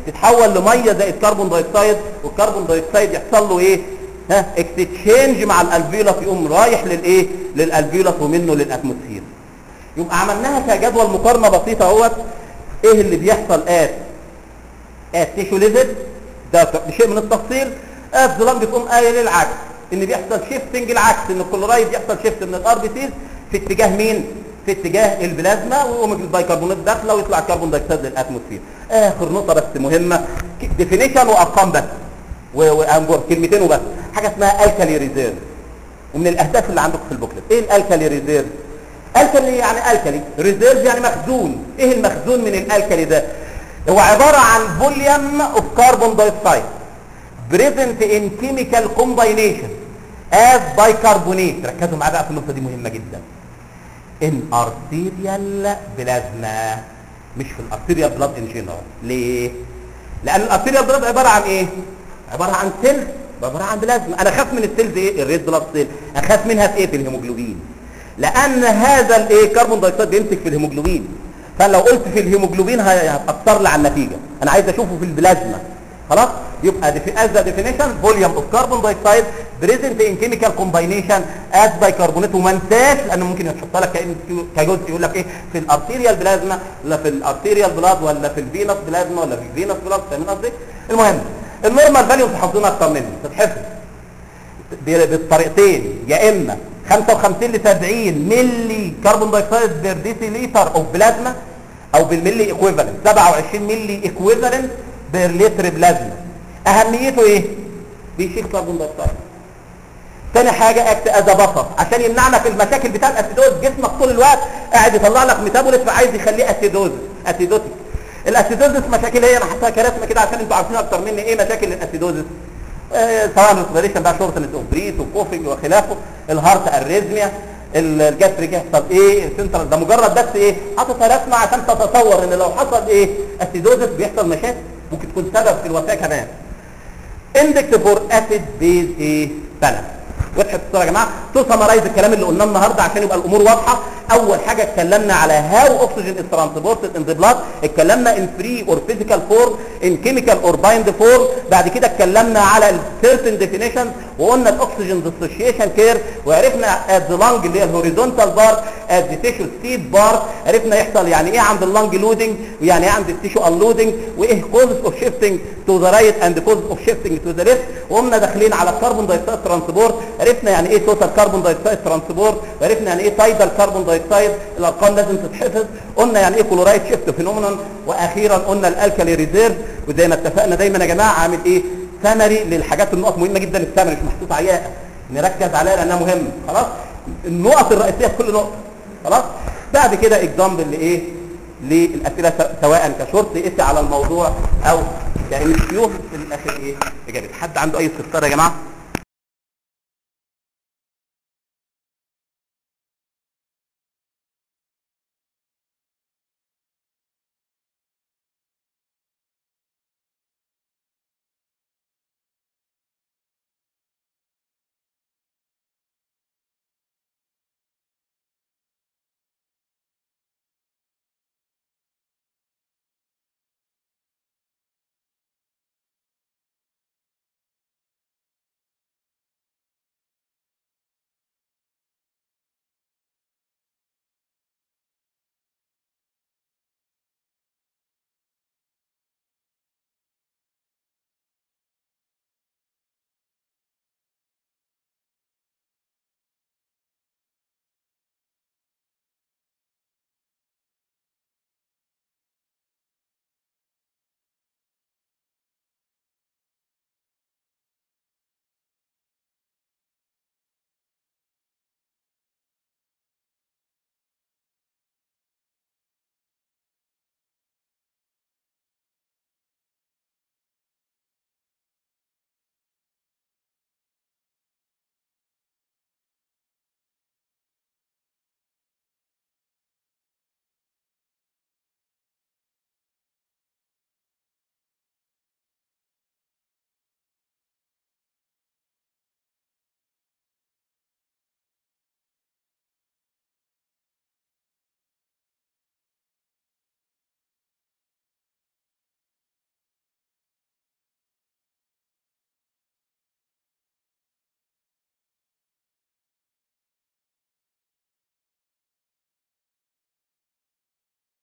تتحول لميه زائد كربون دايوكسيد والكربون دايوكسيد يحصل له ايه ها اكستشينج مع الالفيولس يقوم رايح للايه للالفيولس ومنه للاتموسفير يبقى عملناها كجدول مقارنه بسيطه اهوت ايه اللي بيحصل ات ات تيشو ليفل ده شيء من التفصيل ات ظلام بتقوم قايل العكس ان بيحصل شيفتنج العكس ان الكلورايد يحصل شيفت من الار بي سيز في اتجاه مين في اتجاه البلازما ويقوم البيكربونات داخله ويطلع الكربون دايوكسيد للاتموسفير اخر نقطه بس مهمه ديفينيشن وارقام بس وانجور كلمتين وبس حاجه اسمها الكالي ريزيرف ومن الاهداف اللي عندكم في البوكلت ايه الالكالي ريزيرف الكالي يعني الكالي ريزيرف يعني مخزون ايه المخزون من الالكالي ده هو عباره عن فوليوم اوف كربون دايوكسيد بريزنت ان كيميكال كومباينيشن از بايكربونيت ركزوا معايا بقى في النقطه دي مهمه جدا ان ارتيريال بلازما مش في الارتيريال بلاد ان جنرال ليه لان الارتيريال بلاد عباره عن ايه عباره عن سيل عباره عن بلازما انا اخاف من السيلز ايه الريد بلاد سيل اخاف منها في ايه في الهيموجلوبين لان هذا الايه كربون دايوكسيد بيمسك في الهيموجلوبين فلو قلت في الهيموجلوبين هتاثر لي على النتيجه انا عايز اشوفه في البلازما خلاص يبقى as the definition volume of carbon dioxide present in chemical combination as bicarbonate وما انساش لانه ممكن يحط لك كأن كجزء يقول لك ايه في الارتيريال بلازما ولا في الارتيريال بلاد ولا في الفينوس بلازما ولا في الفينوس بلاد فاهمين قصدي المهم النورمال فاليو تحفظونها اكتر مني تتحفظ بالطريقتين يا اما 55 ل 70 ملي كربون دايوكسيد بير ديسيليتر اوف بلازما او بالملي ايكويفالنت 27 ملي ايكويفالنت بير لتر بلازما اهميته ايه بيشيل كربون دايوكسيد تاني حاجة اكت از بفر عشان يمنعنا في المشاكل بتاع الاسيدوز جسمك طول الوقت قاعد يطلع لك ميتابوليت فعايز يخليه اسيدوز اسيدوتيك الاسيدوزس مشاكل هي انا حاطها كرسمه كده عشان انتوا عارفين اكتر مني ايه مشاكل الاسيدوزس آه سواء ريسبيريشن بقى شورتنس اوف بريث وكوفنج وخلافه الهارت اريزميا الجاستريك يحصل ايه السنترال ده مجرد بس ايه حاططها رسمه عشان تتصور ان لو حصل ايه اسيدوزس بيحصل مشاكل ممكن تكون سبب في الوفاه كمان اندكس فور اسيد بيز ايه بالانس وضحت الصوره يا جماعه تو سمرايز الكلام اللي قلناه النهارده عشان يبقى الامور واضحه اول حاجه اتكلمنا على هاو اوكسجين از ترانسبورتد ان ذا بلاد اتكلمنا ان فري اور فيزيكال فورم ان كيميكال اور بايند فورم بعد كده اتكلمنا على السيرتن ديفينيشن وقلنا الاكسجين ديسوشيشن كير وعرفنا ات ذا لانج اللي هي الهوريزونتال بار ات ذا تيشو ستيب بار عرفنا يحصل يعني ايه عند اللانج لودنج ويعني ايه عند التيشو انلودنج وايه كوزز اوف شيفتنج تو ذا رايت اند كوزز اوف شيفتنج تو ذا ليفت وقمنا داخلين على الكربون دايوكسيد ترانسبورت عرفنا يعني ايه توتال كربون دايوكسيد ترانسبورت وعرفنا يعني ايه تايدال كربون دايوكسيد الارقام لازم تتحفظ قلنا يعني ايه كلورايد شيفت فينومينون واخيرا قلنا الالكالي ريزيرف وزي ما اتفقنا دايما يا جماعه عامل ايه سمري للحاجات النقط مهمه جدا السمري مش محطوط عليها نركز عليها لانها مهمه خلاص النقط الرئيسيه في كل نقطه خلاص بعد كده اكزامبل لايه للاسئله سواء كشورت اسي على الموضوع او كان في الاخر ايه اجابه حد عنده اي استفسار يا جماعه